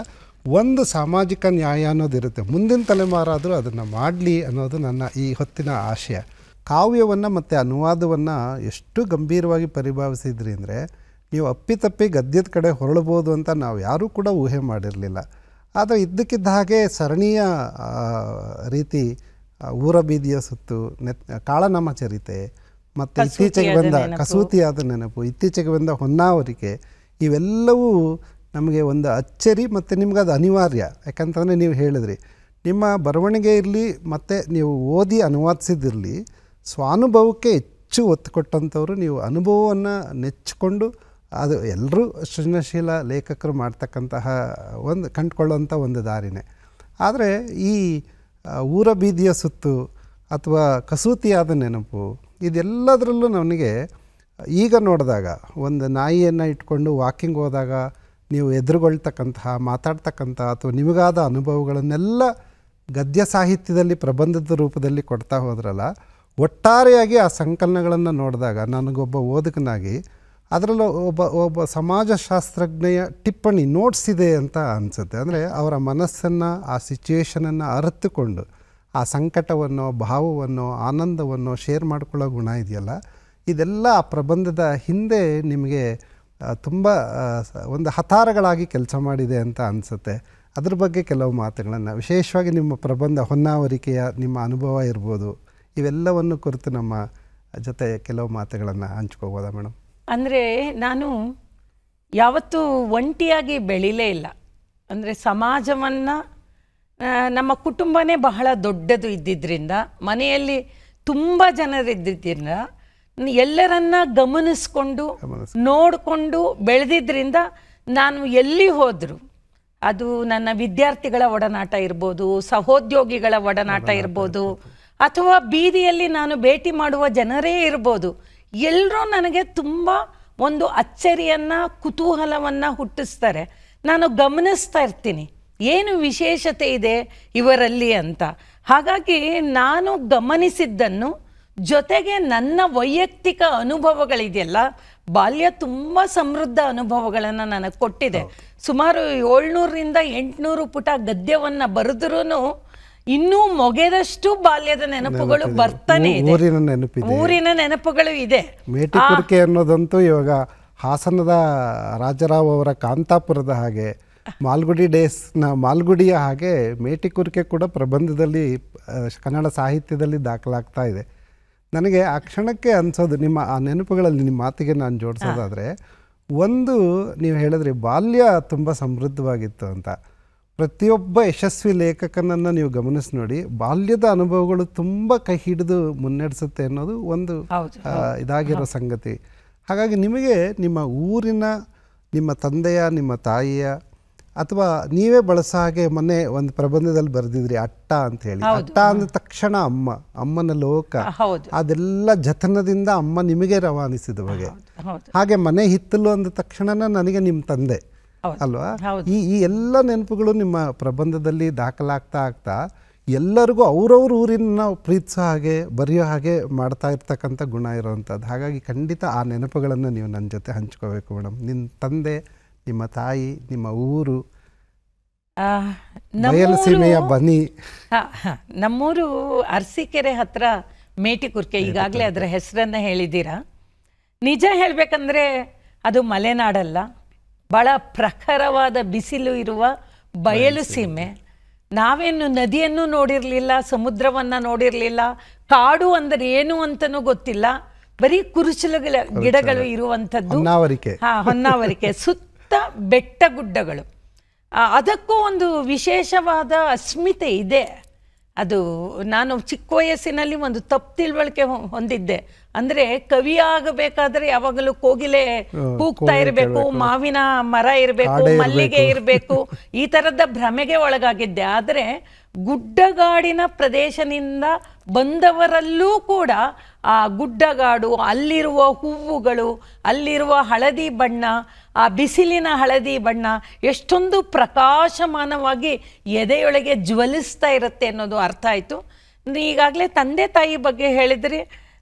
ಒಂದು ಸಾಮಾಜಿಕ ನ್ಯಾಯ ಅನ್ನೋದಿರುತ್ತೆ ಮುಂದಿನ ತಲೆಮಾರಾದರೂ ಅದನ್ನು ಮಾಡಲಿ ಅನ್ನೋದು ನನ್ನ ಈ ಹೊತ್ತಿನ ಆಶಯ ಕಾವ್ಯವನ್ನು ಮತ್ತು ಅನುವಾದವನ್ನು ಎಷ್ಟು ಗಂಭೀರವಾಗಿ ಪರಿಭಾವಿಸಿದ್ರಿ ಅಂದರೆ ನೀವು ಅಪ್ಪಿತಪ್ಪಿ ಗದ್ಯದ ಕಡೆ ಹೊರಳ್ಬೋದು ಅಂತ ನಾವು ಯಾರೂ ಕೂಡ ಊಹೆ ಮಾಡಿರಲಿಲ್ಲ ಆದರೆ ಇದ್ದಕ್ಕಿದ್ದ ಹಾಗೆ ಸರಣಿಯ ಆ, ರೀತಿ ಆ, ಊರ ಬೀದಿಯ ಸುತ್ತು ನೆತ್ ಕಾಳನಾಮ ಚರಿತೆ ಮತ್ತು ಇತ್ತೀಚೆಗೆ ಬಂದ ಕಸೂತಿಯಾದ ನೆನಪು ಇತ್ತೀಚೆಗೆ ಬಂದ ಹೊನ್ನಾವರಿಕೆ ಇವೆಲ್ಲವೂ ನಮಗೆ ಒಂದು ಅಚ್ಚರಿ ಮತ್ತು ನಿಮ್ಗೆ ಅದು ಅನಿವಾರ್ಯ ಯಾಕಂತಂದರೆ ನೀವು ಹೇಳಿದ್ರಿ ನಿಮ್ಮ ಬರವಣಿಗೆ ಇರಲಿ ಮತ್ತು ನೀವು ಓದಿ ಅನುವಾದಿಸಿದಿರಲಿ ಸ್ವಾನುಭವಕ್ಕೆ ಹೆಚ್ಚು ಒತ್ತು ಕೊಟ್ಟಂಥವ್ರು ನೀವು ಅನುಭವವನ್ನು ನೆಚ್ಚಿಕೊಂಡು ಅದು ಎಲ್ಲರೂ ಸೃಜನಶೀಲ ಲೇಖಕರು ಮಾಡ್ತಕ್ಕಂತಹ ಒಂದು ಕಂಡುಕೊಳ್ಳುವಂಥ ಒಂದು ದಾರಿನೇ ಆದರೆ ಈ ಆ, ಊರ ಬೀದಿಯ ಸುತ್ತು ಅಥವಾ ಕಸೂತಿಯಾದ ನೆನಪು ಇದೆಲ್ಲದರಲ್ಲೂ ನನಗೆ ಈಗ ನೋಡಿದಾಗ ಒಂದು ನಾಯಿಯನ್ನು ಇಟ್ಕೊಂಡು ವಾಕಿಂಗ್ ಹೋದಾಗ ನೀವು ಎದುರುಗೊಳ್ತಕ್ಕಂತಹ ಮಾತಾಡ್ತಕ್ಕಂಥ ಅಥವಾ ನಿಮಗಾದ ಅನುಭವಗಳನ್ನೆಲ್ಲ ಗದ್ಯ ಸಾಹಿತ್ಯದಲ್ಲಿ ಪ್ರಬಂಧದ ರೂಪದಲ್ಲಿ ಕೊಡ್ತಾ ಹೋದ್ರಲ್ಲ ಒಟ್ಟಾರೆಯಾಗಿ ಆ ಸಂಕಲನಗಳನ್ನು ನೋಡಿದಾಗ ನನಗೊಬ್ಬ ಓದಕನಾಗಿ ಅದರಲ್ಲೂ ಒಬ್ಬ ಒಬ್ಬ ಸಮಾಜಶಾಸ್ತ್ರಜ್ಞೆಯ ಟಿಪ್ಪಣಿ ನೋಟ್ಸ್ ಇದೆ ಅಂತ ಅನಿಸುತ್ತೆ ಅಂದರೆ ಅವರ ಮನಸ್ಸನ್ನು ಆ ಸಿಚುವೇಶನನ್ನು ಅರಿತುಕೊಂಡು ಆ ಸಂಕಟವನ್ನು ಭಾವವನ್ನು ಆನಂದವನ್ನು ಶೇರ್ ಮಾಡ್ಕೊಳ್ಳೋ ಗುಣ ಇದೆಯಲ್ಲ ಇದೆಲ್ಲ ಆ ಪ್ರಬಂಧದ ಹಿಂದೆ ನಿಮಗೆ ತುಂಬ ಒಂದು ಹತಾರಗಳಾಗಿ ಕೆಲಸ ಮಾಡಿದೆ ಅಂತ ಅನಿಸುತ್ತೆ ಅದ್ರ ಬಗ್ಗೆ ಕೆಲವು ಮಾತುಗಳನ್ನು ವಿಶೇಷವಾಗಿ ನಿಮ್ಮ ಪ್ರಬಂಧ ಹೊನ್ನಾವರಿಕೆಯ ನಿಮ್ಮ ಅನುಭವ ಇರ್ಬೋದು ಇವೆಲ್ಲವನ್ನು ಕುರಿತು ನಮ್ಮ ಜೊತೆ ಕೆಲವು ಮಾತುಗಳನ್ನು ಹಂಚ್ಕೋಬೋದಾ ಮೇಡಮ್ ಅಂದರೆ ನಾನು ಯಾವತ್ತೂ ಒಂಟಿಯಾಗಿ ಬೆಳಿಲೇ ಇಲ್ಲ ಅಂದರೆ ಸಮಾಜವನ್ನು ನಮ್ಮ ಕುಟುಂಬನೇ ಬಹಳ ದೊಡ್ಡದು ಇದ್ದಿದ್ದರಿಂದ ಮನೆಯಲ್ಲಿ ತುಂಬ ಜನರಿದ್ದಿದ್ದರಿಂದ ಎಲ್ಲರನ್ನ ಗಮನಿಸ್ಕೊಂಡು ನೋಡಿಕೊಂಡು ಬೆಳೆದಿದ್ದರಿಂದ ನಾನು ಎಲ್ಲಿ ಹೋದರೂ ಅದು ನನ್ನ ವಿದ್ಯಾರ್ಥಿಗಳ ಒಡನಾಟ ಇರ್ಬೋದು ಸಹೋದ್ಯೋಗಿಗಳ ಒಡನಾಟ ಇರ್ಬೋದು ಅಥವಾ ಬೀದಿಯಲ್ಲಿ ನಾನು ಭೇಟಿ ಮಾಡುವ ಜನರೇ ಇರ್ಬೋದು ಎಲ್ಲರೂ ನನಗೆ ತುಂಬ ಒಂದು ಅಚ್ಚರಿಯನ್ನು ಕುತೂಹಲವನ್ನು ಹುಟ್ಟಿಸ್ತಾರೆ ನಾನು ಗಮನಿಸ್ತಾ ಇರ್ತೀನಿ ಏನು ವಿಶೇಷತೆ ಇದೆ ಇವರಲ್ಲಿ ಅಂತ ಹಾಗಾಗಿ ನಾನು ಗಮನಿಸಿದ್ದನ್ನು ಜೊತೆಗೆ ನನ್ನ ವೈಯಕ್ತಿಕ ಅನುಭವಗಳಿದೆಯಲ್ಲ ಬಾಲ್ಯ ತುಂಬ ಸಮೃದ್ಧ ಅನುಭವಗಳನ್ನು ನನಗೆ ಕೊಟ್ಟಿದೆ ಸುಮಾರು ಏಳ್ನೂರರಿಂದ ಎಂಟುನೂರು ಪುಟ ಗದ್ಯವನ್ನು ಬರೆದ್ರೂ ಇನ್ನೂ ಮೊಗೆದಷ್ಟು ಬಾಲ್ಯದ ನೆನಪುಗಳು ಬರ್ತಾನೆ ಇದೆ ಊರಿನ ನೆನಪಿದೆ ಊರಿನ ನೆನಪುಗಳು ಇದೆ ಮೇಟಿಕುರ್ಕೆ ಅನ್ನೋದಂತೂ ಇವಾಗ ಹಾಸನದ ರಾಜರಾವ್ ಅವರ ಕಾಂತಾಪುರದ ಹಾಗೆ ಮಾಲ್ಗುಡಿ ಡೇಸ್ನ ಮಾಲ್ಗುಡಿಯ ಹಾಗೆ ಮೇಟಿಕುರ್ಕೆ ಕೂಡ ಪ್ರಬಂಧದಲ್ಲಿ ಆ, ಕನ್ನಡ ಸಾಹಿತ್ಯದಲ್ಲಿ ದಾಖಲಾಗ್ತಾ ಇದೆ ನನಗೆ ಆ ಕ್ಷಣಕ್ಕೆ ಅನಿಸೋದು ನಿಮ್ಮ ಆ ನೆನಪುಗಳಲ್ಲಿ ನಿಮ್ಮ ಮಾತಿಗೆ ನಾನು ಜೋಡಿಸೋದಾದರೆ ಒಂದು ನೀವು ಹೇಳಿದ್ರಿ ಬಾಲ್ಯ ತುಂಬ ಸಮೃದ್ಧವಾಗಿತ್ತು ಅಂತ ಪ್ರತಿಯೊಬ್ಬ ಯಶಸ್ವಿ ಲೇಖಕನನ್ನು ನೀವು ಗಮನಿಸಿ ನೋಡಿ ಬಾಲ್ಯದ ಅನುಭವಗಳು ತುಂಬ ಕೈ ಹಿಡಿದು ಮುನ್ನಡೆಸುತ್ತೆ ಅನ್ನೋದು ಒಂದು ಹೌದು, ಆ, ಇದಾಗಿರೋ ಸಂಗತಿ ಹಾಗಾಗಿ ನಿಮಗೆ ನಿಮ್ಮ ಊರಿನ ನಿಮ್ಮ ತಂದೆಯ ನಿಮ್ಮ ತಾಯಿಯ ಅಥವಾ ನೀವೇ ಬಳಸೋ ಹಾಗೆ ಮೊನ್ನೆ ಒಂದು ಪ್ರಬಂಧದಲ್ಲಿ ಬರೆದಿದ್ರಿ ಅಟ್ಟ ಅಂತ ಹೇಳಿ ಅಟ್ಟ ಅಂದ ತಕ್ಷಣ ಅಮ್ಮ ಅಮ್ಮನ ಲೋಕ ಹೌದು ಅದೆಲ್ಲ ಜತನದಿಂದ ಅಮ್ಮ ನಿಮಗೆ ರವಾನಿಸಿದ ಬಗೆ ಹೌದು ಹಾಗೆ ಮನೆ ಹಿತ್ತಲು ಅಂದ ತಕ್ಷಣನ ನನಗೆ ನಿಮ್ಮ ತಂದೆ ಹೌದು. ಅಲ್ವಾ ಹೌದು. ಈ ಈ ಎಲ್ಲ ನೆನಪುಗಳು ನಿಮ್ಮ ಪ್ರಬಂಧದಲ್ಲಿ ದಾಖಲಾಗ್ತಾ ಆಗ್ತಾ ಎಲ್ಲರಿಗೂ ಅವ್ರವ್ರ ಊರಿನ ಪ್ರೀತಿಸೋ ಹಾಗೆ ಬರೆಯೋ ಹಾಗೆ ಮಾಡ್ತಾ ಇರ್ತಕ್ಕಂಥ ಗುಣ ಇರೋವಂಥದ್ದು ಹಾಗಾಗಿ ಖಂಡಿತ ಆ ನೆನಪುಗಳನ್ನು ನೀವು ನನ್ನ ಜೊತೆ ಹಂಚ್ಕೋಬೇಕು ಮೇಡಮ್ ನಿಮ್ಮ ತಂದೆ ನಿಮ್ಮ ತಾಯಿ ನಿಮ್ಮ ಊರು ಆ, ಬಯಲು ಸೀಮೆಯ ಬನಿ ಹ, ಹ. ನಮ್ಮೂರು ಅರಸೀಕೆರೆ ಹತ್ರ ಮೇಟಿಕುರ್ಕೆ ಈಗಾಗಲೇ ಅದರ ಹೆಸರನ್ನ ಹೇಳಿದ್ದೀರಾ ನಿಜ ಹೇಳಬೇಕಂದ್ರೆ ಅದು ಮಲೆನಾಡಲ್ಲ ಭಾಳ ಪ್ರಖರವಾದ ಬಿಸಿಲು ಇರುವ ಬಯಲು ಸೀಮೆ ನಾವೇನು ನದಿಯನ್ನು ನೋಡಿರಲಿಲ್ಲ ಸಮುದ್ರವನ್ನು ನೋಡಿರಲಿಲ್ಲ ಕಾಡು ಅಂದರೆ ಏನು ಅಂತನೂ ಗೊತ್ತಿಲ್ಲ ಬರೀ ಕುರುಚಲುಗಳ ಗಿಡಗಳು ಇರುವಂಥದ್ದು ಹೊನ್ನಾವರಿಕೆ ಹಾ ಹೊನ್ನಾವರಿಕೆ ಸುತ್ತ ಬೆಟ್ಟ ಗುಡ್ಡಗಳು ಆ, ಅದಕ್ಕೂ ಒಂದು ವಿಶೇಷವಾದ ಅಸ್ಮಿತೆ ಇದೆ ಅದು ನಾನು ಚಿಕ್ಕ ವಯಸ್ಸಿನಲ್ಲಿ ಒಂದು ತಪ್ಪು ತಿಳುವಳಿಕೆ ಹೊ- ಹೊಂದಿದ್ದೆ ಅಂದ್ರೆ ಕವಿ ಆಗಬೇಕಾದ್ರೆ ಯಾವಾಗಲೂ ಕೋಗಿಲೆ ಕೂಗ್ತಾ ಇರಬೇಕು ಮಾವಿನ ಮರ ಇರಬೇಕು ಮಲ್ಲಿಗೆ ಇರಬೇಕು ಈ ಥರದ ಭ್ರಮೆಗೆ ಒಳಗಾಗಿದ್ದೆ ಆದರೆ ಗುಡ್ಡಗಾಡಿನ ಪ್ರದೇಶದಿಂದ ಬಂದವರಲ್ಲೂ ಕೂಡ ಆ ಗುಡ್ಡಗಾಡು ಅಲ್ಲಿರುವ ಹೂವುಗಳು ಅಲ್ಲಿರುವ ಹಳದಿ ಬಣ್ಣ ಆ ಬಿಸಿಲಿನ ಹಳದಿ ಬಣ್ಣ ಎಷ್ಟೊಂದು ಪ್ರಕಾಶಮಾನವಾಗಿ ಎದೆಯೊಳಗೆ ಜ್ವಲಿಸ್ತಾ ಇರುತ್ತೆ ಅನ್ನೋದು ಅರ್ಥ ಆಯಿತು ಈಗಾಗಲೇ ತಂದೆ ತಾಯಿ ಬಗ್ಗೆ ಹೇಳಿದ್ರಿ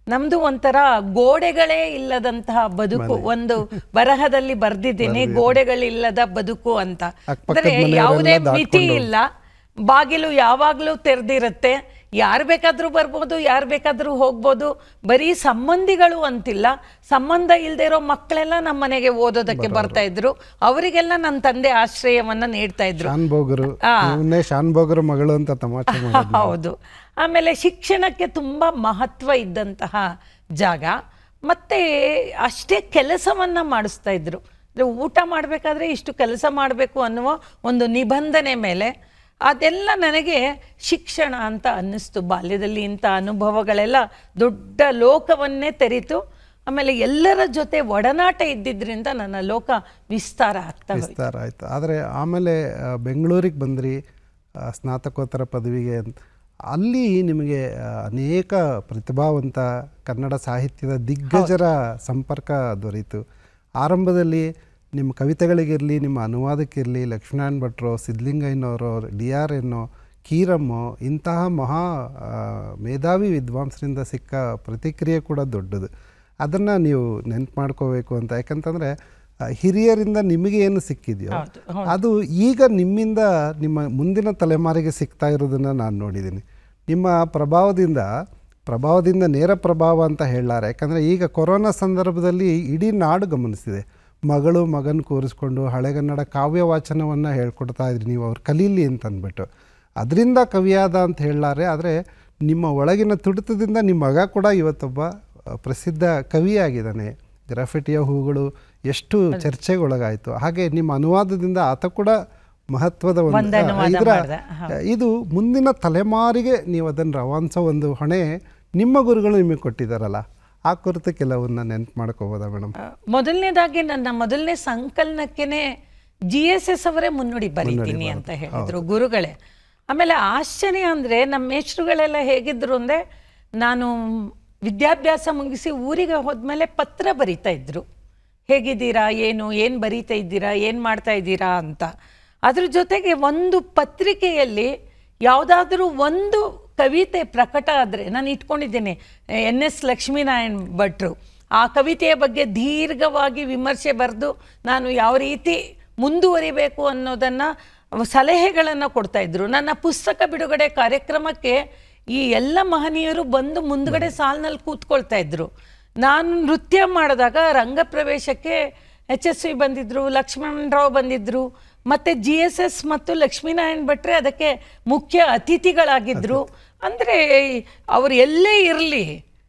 ನಮ್ದು ಒಂಥರ ಗೋಡೆಗಳೇ ಇಲ್ಲದಂತಹ ಬದುಕು ಒಂದು ಬರಹದಲ್ಲಿ ಬರ್ದಿದ್ದೀನಿ ಗೋಡೆಗಳಿಲ್ಲದ ಬದುಕು ಅಂತ ಅಕ್ಕಪಕ್ಕದ ಅಂದ್ರೆ ಮನೆಯವರೆಲ್ಲ ಯಾವುದೇ ಮಿತಿ ದಾಟ್ಕೊಂಡು ಇಲ್ಲ ಬಾಗಿಲು ಯಾವಾಗಲೂ ತೆರೆದಿರುತ್ತೆ ಯಾರು ಬೇಕಾದ್ರೂ ಬರ್ಬೋದು ಯಾರು ಬೇಕಾದ್ರೂ ಹೋಗ್ಬೋದು ಬರೀ ಸಂಬಂಧಿಗಳು ಅಂತಿಲ್ಲ ಸಂಬಂಧ ಇಲ್ಲದೆ ಇರೋ ಮಕ್ಕಳೆಲ್ಲ ನಮ್ಮ ಮನೆಗೆ ಓದೋದಕ್ಕೆ ಬರ್ತಾ ಇದ್ರು ಅವರಿಗೆಲ್ಲ ನನ್ನ ತಂದೆ ಆಶ್ರಯವನ್ನ ನೀಡ್ತಾ ಇದ್ರು ಶಾನ್ ಬೋಗರು ಇವನ್ನೇ ಶಾನ್ ಬೋಗರು ಮಗಳು ಅಂತ ತಮಾಷೆ ಮಾಡಿ ಹೌದು ಆಮೇಲೆ ಶಿಕ್ಷಣಕ್ಕೆ ತುಂಬ ಮಹತ್ವ ಇದ್ದಂತಹ ಜಾಗ ಮತ್ತೆ ಅಷ್ಟೇ ಕೆಲಸವನ್ನ ಮಾಡಿಸ್ತಾ ಇದ್ರು ಅಂದ್ರೆ ಊಟ ಮಾಡಬೇಕಾದ್ರೆ ಇಷ್ಟು ಕೆಲಸ ಮಾಡಬೇಕು ಅನ್ನುವ ಒಂದು ನಿಬಂಧನೆ ಮೇಲೆ ಅದೆಲ್ಲ ನನಗೆ ಶಿಕ್ಷಣ ಅಂತ ಅನ್ನಿಸ್ತು ಬಾಲ್ಯದಲ್ಲಿ ಇಂಥ ಅನುಭವಗಳೆಲ್ಲ ದೊಡ್ಡ ಲೋಕವನ್ನೇ ತೆರೀತು ಆಮೇಲೆ ಎಲ್ಲರ ಜೊತೆ ಒಡನಾಟ ಇದ್ದಿದ್ರಿಂದ ನನ್ನ ಲೋಕ ವಿಸ್ತಾರ ಆಗ್ತಾ ಹೋಯ್ತು ವಿಸ್ತಾರ ಆಯಿತು ಆದರೆ ಆಮೇಲೆ ಬೆಂಗಳೂರಿಗೆ ಬಂದ್ರಿ ಆ, ಸ್ನಾತಕೋತ್ತರ ಪದವಿಗೆ ಅಂತ ಅಲ್ಲಿ ನಿಮಗೆ ಆ, ಅನೇಕ ಪ್ರತಿಭಾವಂತ ಕನ್ನಡ ಸಾಹಿತ್ಯದ ದಿಗ್ಗಜರ ಸಂಪರ್ಕ ದೊರೆಯಿತು ಆರಂಭದಲ್ಲಿ ನಿಮ್ಮ ಕವಿತೆಗಳಿಗಿರಲಿ ನಿಮ್ಮ ಅನುವಾದಕ್ಕಿರಲಿ ಲಕ್ಷ್ಮೀನಾರಾಯಣ ಭಟ್ರು ಸಿದ್ಧಲಿಂಗಯ್ಯನವರು ಡಿ ಆರ್ ಎನ್ನೋ ಕೀರಮ್ಮು ಇಂತಹ ಮಹಾ ಆ, ಮೇಧಾವಿ ವಿದ್ವಾಂಸರಿಂದ ಸಿಕ್ಕ ಪ್ರತಿಕ್ರಿಯೆ ಕೂಡ ದೊಡ್ಡದು ಅದನ್ನು ನೀವು ನೆನ್ಪು ಮಾಡ್ಕೋಬೇಕು ಅಂತ ಯಾಕಂತಂದರೆ ಆ, ಹಿರಿಯರಿಂದ ನಿಮಗೆ ಏನು ಸಿಕ್ಕಿದೆಯೋ ಹೌದು, ಅದು ಈಗ ನಿಮ್ಮಿಂದ ನಿಮ್ಮ ಮುಂದಿನ ತಲೆಮಾರಿಗೆ ಸಿಗ್ತಾ ಇರೋದನ್ನು ನಾನು ನೋಡಿದ್ದೀನಿ ನಿಮ್ಮ ಪ್ರಭಾವದಿಂದ ಪ್ರಭಾವದಿಂದ ನೇರ ಪ್ರಭಾವ ಅಂತ ಹೇಳಾರೆ ಯಾಕಂದರೆ ಈಗ ಕೊರೋನಾ ಸಂದರ್ಭದಲ್ಲಿ ಇಡೀ ನಾಡು ಗಮನಿಸಿದೆ ಮಗಳು ಮಗನ ಕೂರಿಸ್ಕೊಂಡು ಹಳೆಗನ್ನಡ ಕಾವ್ಯ ವಾಚನವನ್ನು ಹೇಳ್ಕೊಡ್ತಾ ಇದ್ರಿ ನೀವು ಅವ್ರು ಕಲೀಲಿ ಅಂತ ಅಂದ್ಬಿಟ್ಟು ಅದರಿಂದ ಕವಿಯಾದ ಅಂತ ಹೇಳಾರೆ ಆದರೆ ನಿಮ್ಮ ಒಳಗಿನ ತುಡಿತದಿಂದ ನಿಮ್ಮ ಮಗ ಕೂಡ ಇವತ್ತೊಬ್ಬ ಆ, ಪ್ರಸಿದ್ಧ ಕವಿಯಾಗಿದ್ದಾನೆ ಗ್ರಾಫಿಟಿಯ ಹೂಗಳು ಎಷ್ಟು ಚರ್ಚೆಗೊಳಗಾಯಿತು ಹಾಗೆ ನಿಮ್ಮ ಅನುವಾದದಿಂದ ಆತ ಕೂಡ ಮಹತ್ವದ ಒಂದು ಒಂದು ಅನುವಾದ ಇದರ ಮಾಡ್ದ, ಇದು ಮುಂದಿನ ತಲೆಮಾರಿಗೆ ನೀವು ಅದನ್ನು ರವಾನಿಸೋ ಒಂದು ಹೊಣೆ ನಿಮ್ಮ ಗುರುಗಳು ನಿಮಗೆ ಕೊಟ್ಟಿದ್ದಾರಲ್ಲ ಆ ಕುರಿತು ಕೆಲವನ್ನ ನೆನ್ಪು ಮಾಡ್ಕೋಬೋದಾ ಮೇಡಮ್ ಆ, ಮೊದಲನೇದಾಗಿ ನನ್ನ ಮೊದಲನೇ ಸಂಕಲನಕ್ಕೇನೆ ಜಿ ಎಸ್ ಎಸ್ ಅವರೇ ಮುನ್ನುಡಿ ಬರೀತೀನಿ ಅಂತ ಹೇಳಿದ್ರು ಗುರುಗಳೇ ಆಮೇಲೆ ಆಶ್ಚರ್ಯ ಅಂದರೆ ನಮ್ಮ ಮೇಷ್ಟ್ರುಗಳೆಲ್ಲ ಹೇಗಿದ್ರು ಅಂದರೆ ನಾನು ವಿದ್ಯಾಭ್ಯಾಸ ಮುಗಿಸಿ ಊರಿಗೆ ಹೋದ್ಮೇಲೆ ಪತ್ರ ಬರಿತಾ ಇದ್ರು ಹೇಗಿದ್ದೀರಾ ಏನು ಏನು ಬರೀತಾ ಇದ್ದೀರಾ ಏನು ಮಾಡ್ತಾ ಇದ್ದೀರಾ ಅಂತ ಅದ್ರ ಜೊತೆಗೆ ಒಂದು ಪತ್ರಿಕೆಯಲ್ಲಿ ಯಾವುದಾದ್ರೂ ಒಂದು ಕವಿತೆ ಪ್ರಕಟ ಆದರೆ ನಾನು ಇಟ್ಕೊಂಡಿದ್ದೇನೆ ಎನ್ ಎಸ್ ಲಕ್ಷ್ಮೀನಾರಾಯಣ್ ಭಟ್ರು ಆ ಕವಿತೆಯ ಬಗ್ಗೆ ದೀರ್ಘವಾಗಿ ವಿಮರ್ಶೆ ಬರೆದು ನಾನು ಯಾವ ರೀತಿ ಮುಂದುವರಿಬೇಕು ಅನ್ನೋದನ್ನು ಸಲಹೆಗಳನ್ನು ಕೊಡ್ತಾ ಇದ್ರು ನನ್ನ ಪುಸ್ತಕ ಬಿಡುಗಡೆ ಕಾರ್ಯಕ್ರಮಕ್ಕೆ ಈ ಎಲ್ಲ ಮಹನೀಯರು ಬಂದು ಮುಂದ್ಗಡೆ ಸಾಲಿನಲ್ಲಿ ಕೂತ್ಕೊಳ್ತಾ ಇದ್ರು ನಾನು ನೃತ್ಯ ಮಾಡಿದಾಗ ರಂಗಪ್ರವೇಶಕ್ಕೆ ಎಚ್ ಎಸ್ ವಿ ಬಂದಿದ್ರು ಲಕ್ಷ್ಮಣರಾವ್ ಬಂದಿದ್ರು ಮತ್ತೆ ಜಿ ಎಸ್ ಎಸ್ ಮತ್ತು ಲಕ್ಷ್ಮೀನಾರಾಯಣ್ ಭಟ್ರೆ ಅದಕ್ಕೆ ಮುಖ್ಯ ಅತಿಥಿಗಳಾಗಿದ್ರು ಅಂದರೆ ಅವರು ಎಲ್ಲೇ ಇರಲಿ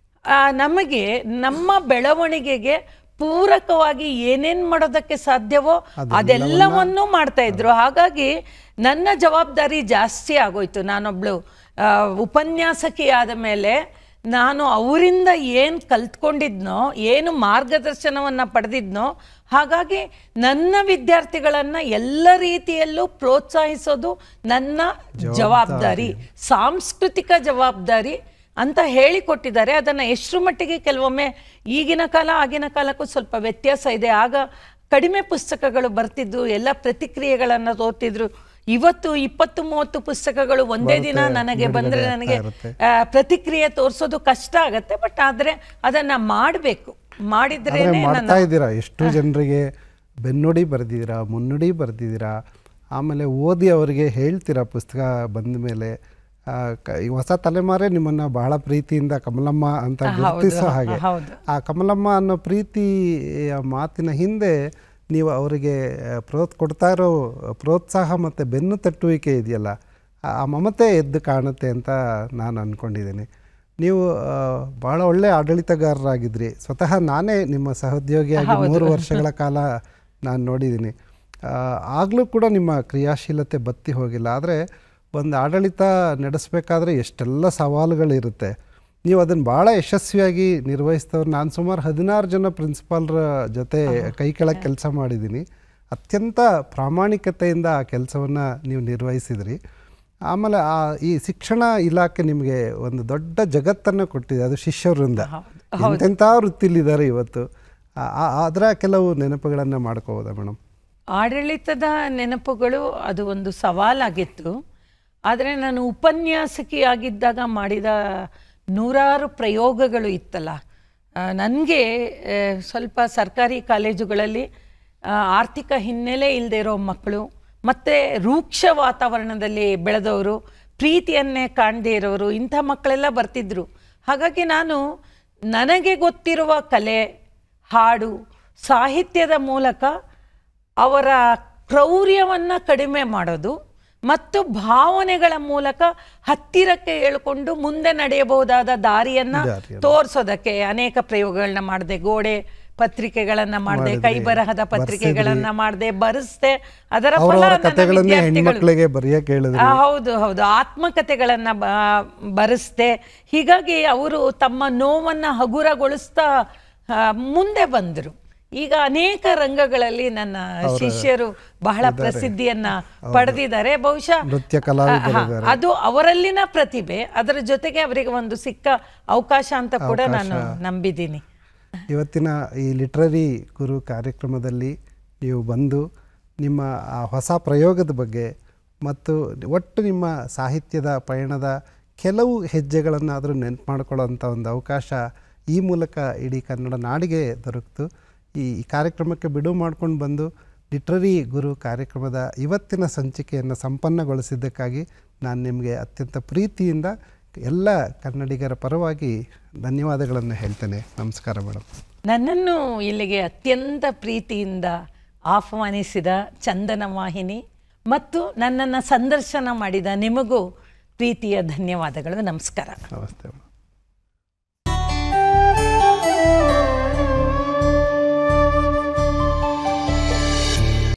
ನಮಗೆ ನಮ್ಮ ಬೆಳವಣಿಗೆಗೆ ಪೂರಕವಾಗಿ ಏನೇನು ಮಾಡೋದಕ್ಕೆ ಸಾಧ್ಯವೋ ಅದೆಲ್ಲವನ್ನೂ ಮಾಡ್ತಾ ಇದ್ರು ಹಾಗಾಗಿ ನನ್ನ ಜವಾಬ್ದಾರಿ ಜಾಸ್ತಿ ಆಗೋಯ್ತು ನಾನೊಬ್ಳು ಆ, ಉಪನ್ಯಾಸಕಿ ಆದ ಮೇಲೆ ನಾನು ಅವರಿಂದ ಏನು ಕಲ್ತ್ಕೊಂಡಿದ್ನೋ ಏನು ಮಾರ್ಗದರ್ಶನವನ್ನು ಪಡೆದಿದ್ನೋ ಹಾಗಾಗಿ ನನ್ನ ವಿದ್ಯಾರ್ಥಿಗಳನ್ನು ಎಲ್ಲ ರೀತಿಯಲ್ಲೂ ಪ್ರೋತ್ಸಾಹಿಸೋದು ನನ್ನ ಜವಾಬ್ದಾರಿ ಸಾಂಸ್ಕೃತಿಕ ಜವಾಬ್ದಾರಿ ಅಂತ ಹೇಳಿಕೊಟ್ಟಿದ್ದಾರೆ ಅದನ್ನು ಎಷ್ಟರ ಮಟ್ಟಿಗೆ ಕೆಲವೊಮ್ಮೆ ಈಗಿನ ಕಾಲ ಆಗಿನ ಕಾಲಕ್ಕೂ ಸ್ವಲ್ಪ ವ್ಯತ್ಯಾಸ ಇದೆ ಆಗ ಕಡಿಮೆ ಪುಸ್ತಕಗಳು ಬರ್ತಿದ್ದು ಎಲ್ಲ ಪ್ರತಿಕ್ರಿಯೆಗಳನ್ನು ತೋರ್ತಿದ್ರು ಇವತ್ತು ಇಪ್ಪತ್ತು ಮೂವತ್ತು ಪುಸ್ತಕಗಳು ಒಂದೇ ದಿನ ನನಗೆ ಬಂದರೆ ನನಗೆ ಆ, ಪ್ರತಿಕ್ರಿಯೆ ತೋರಿಸೋದು ಕಷ್ಟ ಆಗತ್ತೆ ಬಟ್ ಆದರೆ ಅದನ್ನು ಮಾಡಬೇಕು ಮಾಡಿದ್ರೆ ಆದರೆ ಮಾಡ್ತಾ ಇದ್ದೀರಾ ಎಷ್ಟು ಜನರಿಗೆ ಬೆನ್ನುಡಿ ಬರೆದಿದ್ದೀರಾ ಮುನ್ನುಡಿ ಬರೆದಿದ್ದೀರಾ ಆಮೇಲೆ ಓದಿ ಅವರಿಗೆ ಹೇಳ್ತೀರಾ ಪುಸ್ತಕ ಬಂದ ಮೇಲೆ ಆ, ಕ- ಈ ಹೊಸ ತಲೆಮಾರೇ ನಿಮ್ಮನ್ನ ಬಹಳ ಪ್ರೀತಿಯಿಂದ ಕಮಲಮ್ಮ ಅಂತ ಗುರುತಿಸೋ ಹಾಗೆ ಹೌದು ಆ ಕಮಲಮ್ಮ ಅನ್ನೋ ಪ್ರೀತಿಯ ಮಾತಿನ ಹಿಂದೆ ನೀವು ಅವರಿಗೆ ಆ, ಪ್ರೋತ್ ಕೊಡ್ತಾ ಇರೋ ಪ್ರೋತ್ಸಾಹ ಮತ್ತು ಬೆನ್ನು ತಟ್ಟುವಿಕೆ ಇದೆಯಲ್ಲ ಆ ಆ ಮಮತೆ ಎದ್ದು ಕಾಣುತ್ತೆ ಅಂತ ನಾನು ಅಂದ್ಕೊಂಡಿದ್ದೀನಿ ನೀವು ಆ, ಬಹಳ ಒಳ್ಳೆ ಆಡಳಿತಗಾರರಾಗಿದ್ರಿ ಸ್ವತಃ ನಾನೇ ನಿಮ್ಮ ಸಹೋದ್ಯೋಗಿಯಾಗಿ ಮೂರು ವರ್ಷಗಳ ಕಾಲ ನಾನು ನೋಡಿದ್ದೀನಿ ಆಗಲೂ ಕೂಡ ನಿಮ್ಮ ಕ್ರಿಯಾಶೀಲತೆ ಬತ್ತಿ ಹೋಗಿಲ್ಲ ಆದರೆ ಒಂದು ಆಡಳಿತ ನಡೆಸಬೇಕಾದ್ರೆ ಎಷ್ಟೆಲ್ಲ ಸವಾಲುಗಳಿರುತ್ತೆ ನೀವು ಅದನ್ನು ಭಾಳ ಯಶಸ್ವಿಯಾಗಿ ನಿರ್ವಹಿಸ್ತವ್ರು ನಾನು ಸುಮಾರು ಹದಿನಾರು ಜನ ಪ್ರಿನ್ಸಿಪಾಲ್ರ ಜೊತೆ ಕೈ ಕೆಳಗೆ ಕೆಲಸ ಮಾಡಿದ್ದೀನಿ ಅತ್ಯಂತ ಪ್ರಾಮಾಣಿಕತೆಯಿಂದ ಆ ಕೆಲಸವನ್ನು ನೀವು ನಿರ್ವಹಿಸಿದ್ರಿ ಆಮೇಲೆ ಆ ಈ ಶಿಕ್ಷಣ ಇಲಾಖೆ ನಿಮಗೆ ಒಂದು ದೊಡ್ಡ ಜಗತ್ತನ್ನು ಕೊಟ್ಟಿದೆ ಅದು ಶಿಷ್ಯವೃಂದ ಎಂತೆಂಥ ವೃತ್ತಿಲಿದ್ದಾರೆ ಇವತ್ತು ಆ- ಆ- ಅದರ ಕೆಲವು ನೆನಪುಗಳನ್ನು ಮಾಡ್ಕೋಬೋದಾ ಮೇಡಮ್ ಆಡಳಿತದ ನೆನಪುಗಳು ಅದು ಒಂದು ಸವಾಲಾಗಿತ್ತು ಆದರೆ ನಾನು ಉಪನ್ಯಾಸಕಿ ಆಗಿದ್ದಾಗ ಮಾಡಿದ ನೂರಾರು ಪ್ರಯೋಗಗಳು ಇತ್ತಲ್ಲ ನನಗೆ ಸ್ವಲ್ಪ ಸರ್ಕಾರಿ ಕಾಲೇಜುಗಳಲ್ಲಿ ಆ, ಆರ್ಥಿಕ ಹಿನ್ನೆಲೆ ಇಲ್ಲದೆ ಇರೋ ಮಕ್ಕಳು ಮತ್ತು ರೂಕ್ಷ ವಾತಾವರಣದಲ್ಲಿ ಬೆಳೆದವರು ಪ್ರೀತಿಯನ್ನೇ ಕಾಣದೇ ಇರೋರು ಇಂಥ ಮಕ್ಕಳೆಲ್ಲ ಬರ್ತಿದ್ರು ಹಾಗಾಗಿ ನಾನು ನನಗೆ ಗೊತ್ತಿರುವ ಕಲೆ ಹಾಡು ಸಾಹಿತ್ಯದ ಮೂಲಕ ಅವರ ಕ್ರೌರ್ಯವನ್ನು ಕಡಿಮೆ ಮಾಡೋದು ಮತ್ತು ಭಾವನೆಗಳ ಮೂಲಕ ಹತ್ತಿರಕ್ಕೆ ಹೇಳ್ಕೊಂಡು ಮುಂದೆ ನಡೆಯಬಹುದಾದ ದಾರಿಯನ್ನ ತೋರಿಸೋದಕ್ಕೆ ಅನೇಕ ಪ್ರಯೋಗಗಳನ್ನ ಮಾಡಿದೆ ಗೋಡೆ ಪತ್ರಿಕೆಗಳನ್ನ ಮಾಡಿದೆ ಕೈ ಬರಹದ ಪತ್ರಿಕೆಗಳನ್ನ ಮಾಡಿದೆ ಬರೆಸ್ದೆ ಅದರ ಫಲ ಅವರವರ ನನ್ನ ಕಥೆಗಳನ್ನೇ ವಿದ್ಯಾರ್ಥಿಗಳು- ಹೆಣ್ಮಕ್ಳಿಗೆ ಬರೆಯಕ್ಕೆ ಹೇಳಿದ್ರು ಆ, ಹೌದು ಹೌದು ಆತ್ಮಕಥೆಗಳನ್ನ ಬ- ಬರೆಸ್ದೆ ಹೀಗಾಗಿ ಅವರು ತಮ್ಮ ನೋವನ್ನ ಹಗುರಗೊಳಿಸ್ತಾ ಆ, ಮುಂದೆ ಬಂದರು ಈಗ ಅನೇಕ ರಂಗಗಳಲ್ಲಿ ನನ್ನ ಶಿಷ್ಯರು ಬಹಳ ಪ್ರಸಿದ್ಧಿಯನ್ನ ಪಡೆದಿದ್ದಾರೆ ಬಹುಶಃ ನೃತ್ಯ ಆ, ಕಲಾವಿದರು ಹಾ, ಅದು ಅವರಲ್ಲಿನ ಪ್ರತಿಭೆ ಅದರ ಜೊತೆಗೆ ಅವರಿಗೆ ಒಂದು ಸಿಕ್ಕ ಅವಕಾಶ ಅಂತ ಕೂಡ ನಾನು ನಂಬಿದ್ದೀನಿ ಇವತ್ತಿನ ಈ ಲಿಟ್ರರಿ ಗುರು ಕಾರ್ಯಕ್ರಮದಲ್ಲಿ ನೀವು ಬಂದು ನಿಮ್ಮ ಆ ಹೊಸ ಪ್ರಯೋಗದ ಬಗ್ಗೆ ಮತ್ತು ಒಟ್ಟು ನಿಮ್ಮ ಸಾಹಿತ್ಯದ ಪಯಣದ ಕೆಲವು ಹೆಜ್ಜೆಗಳನ್ನಾದರೂ ನೆನಪು ಮಾಡ್ಕೊಳ್ಳೋಂಥ ಒಂದು ಅವಕಾಶ ಈ ಮೂಲಕ ಇಡೀ ಕನ್ನಡ ನಾಡಿಗೆ ದೊರಕಿತು ಈ ಈ ಕಾರ್ಯಕ್ರಮಕ್ಕೆ ಬಿಡುವು ಮಾಡ್ಕೊಂಡು ಬಂದು ಲಿಟ್ರರಿ ಗುರು ಕಾರ್ಯಕ್ರಮದ ಇವತ್ತಿನ ಸಂಚಿಕೆಯನ್ನು ಸಂಪನ್ನಗೊಳಿಸಿದ್ದಕ್ಕಾಗಿ ನಾನು ನಿಮಗೆ ಅತ್ಯಂತ ಪ್ರೀತಿಯಿಂದ ಎಲ್ಲ ಕನ್ನಡಿಗರ ಪರವಾಗಿ ಧನ್ಯವಾದಗಳನ್ನು ಹೇಳ್ತೇನೆ ನಮಸ್ಕಾರ ಮೇಡಮ್ ನನ್ನನ್ನು ಇಲ್ಲಿಗೆ ಅತ್ಯಂತ ಪ್ರೀತಿಯಿಂದ ಆಹ್ವಾನಿಸಿದ ಚಂದನ ವಾಹಿನಿ ಮತ್ತು ನನ್ನನ್ನು ಸಂದರ್ಶನ ಮಾಡಿದ ನಿಮಗೂ ಪ್ರೀತಿಯ ಧನ್ಯವಾದಗಳು ನಮಸ್ಕಾರ ನಮಸ್ತೆ ಮೇಡಮ್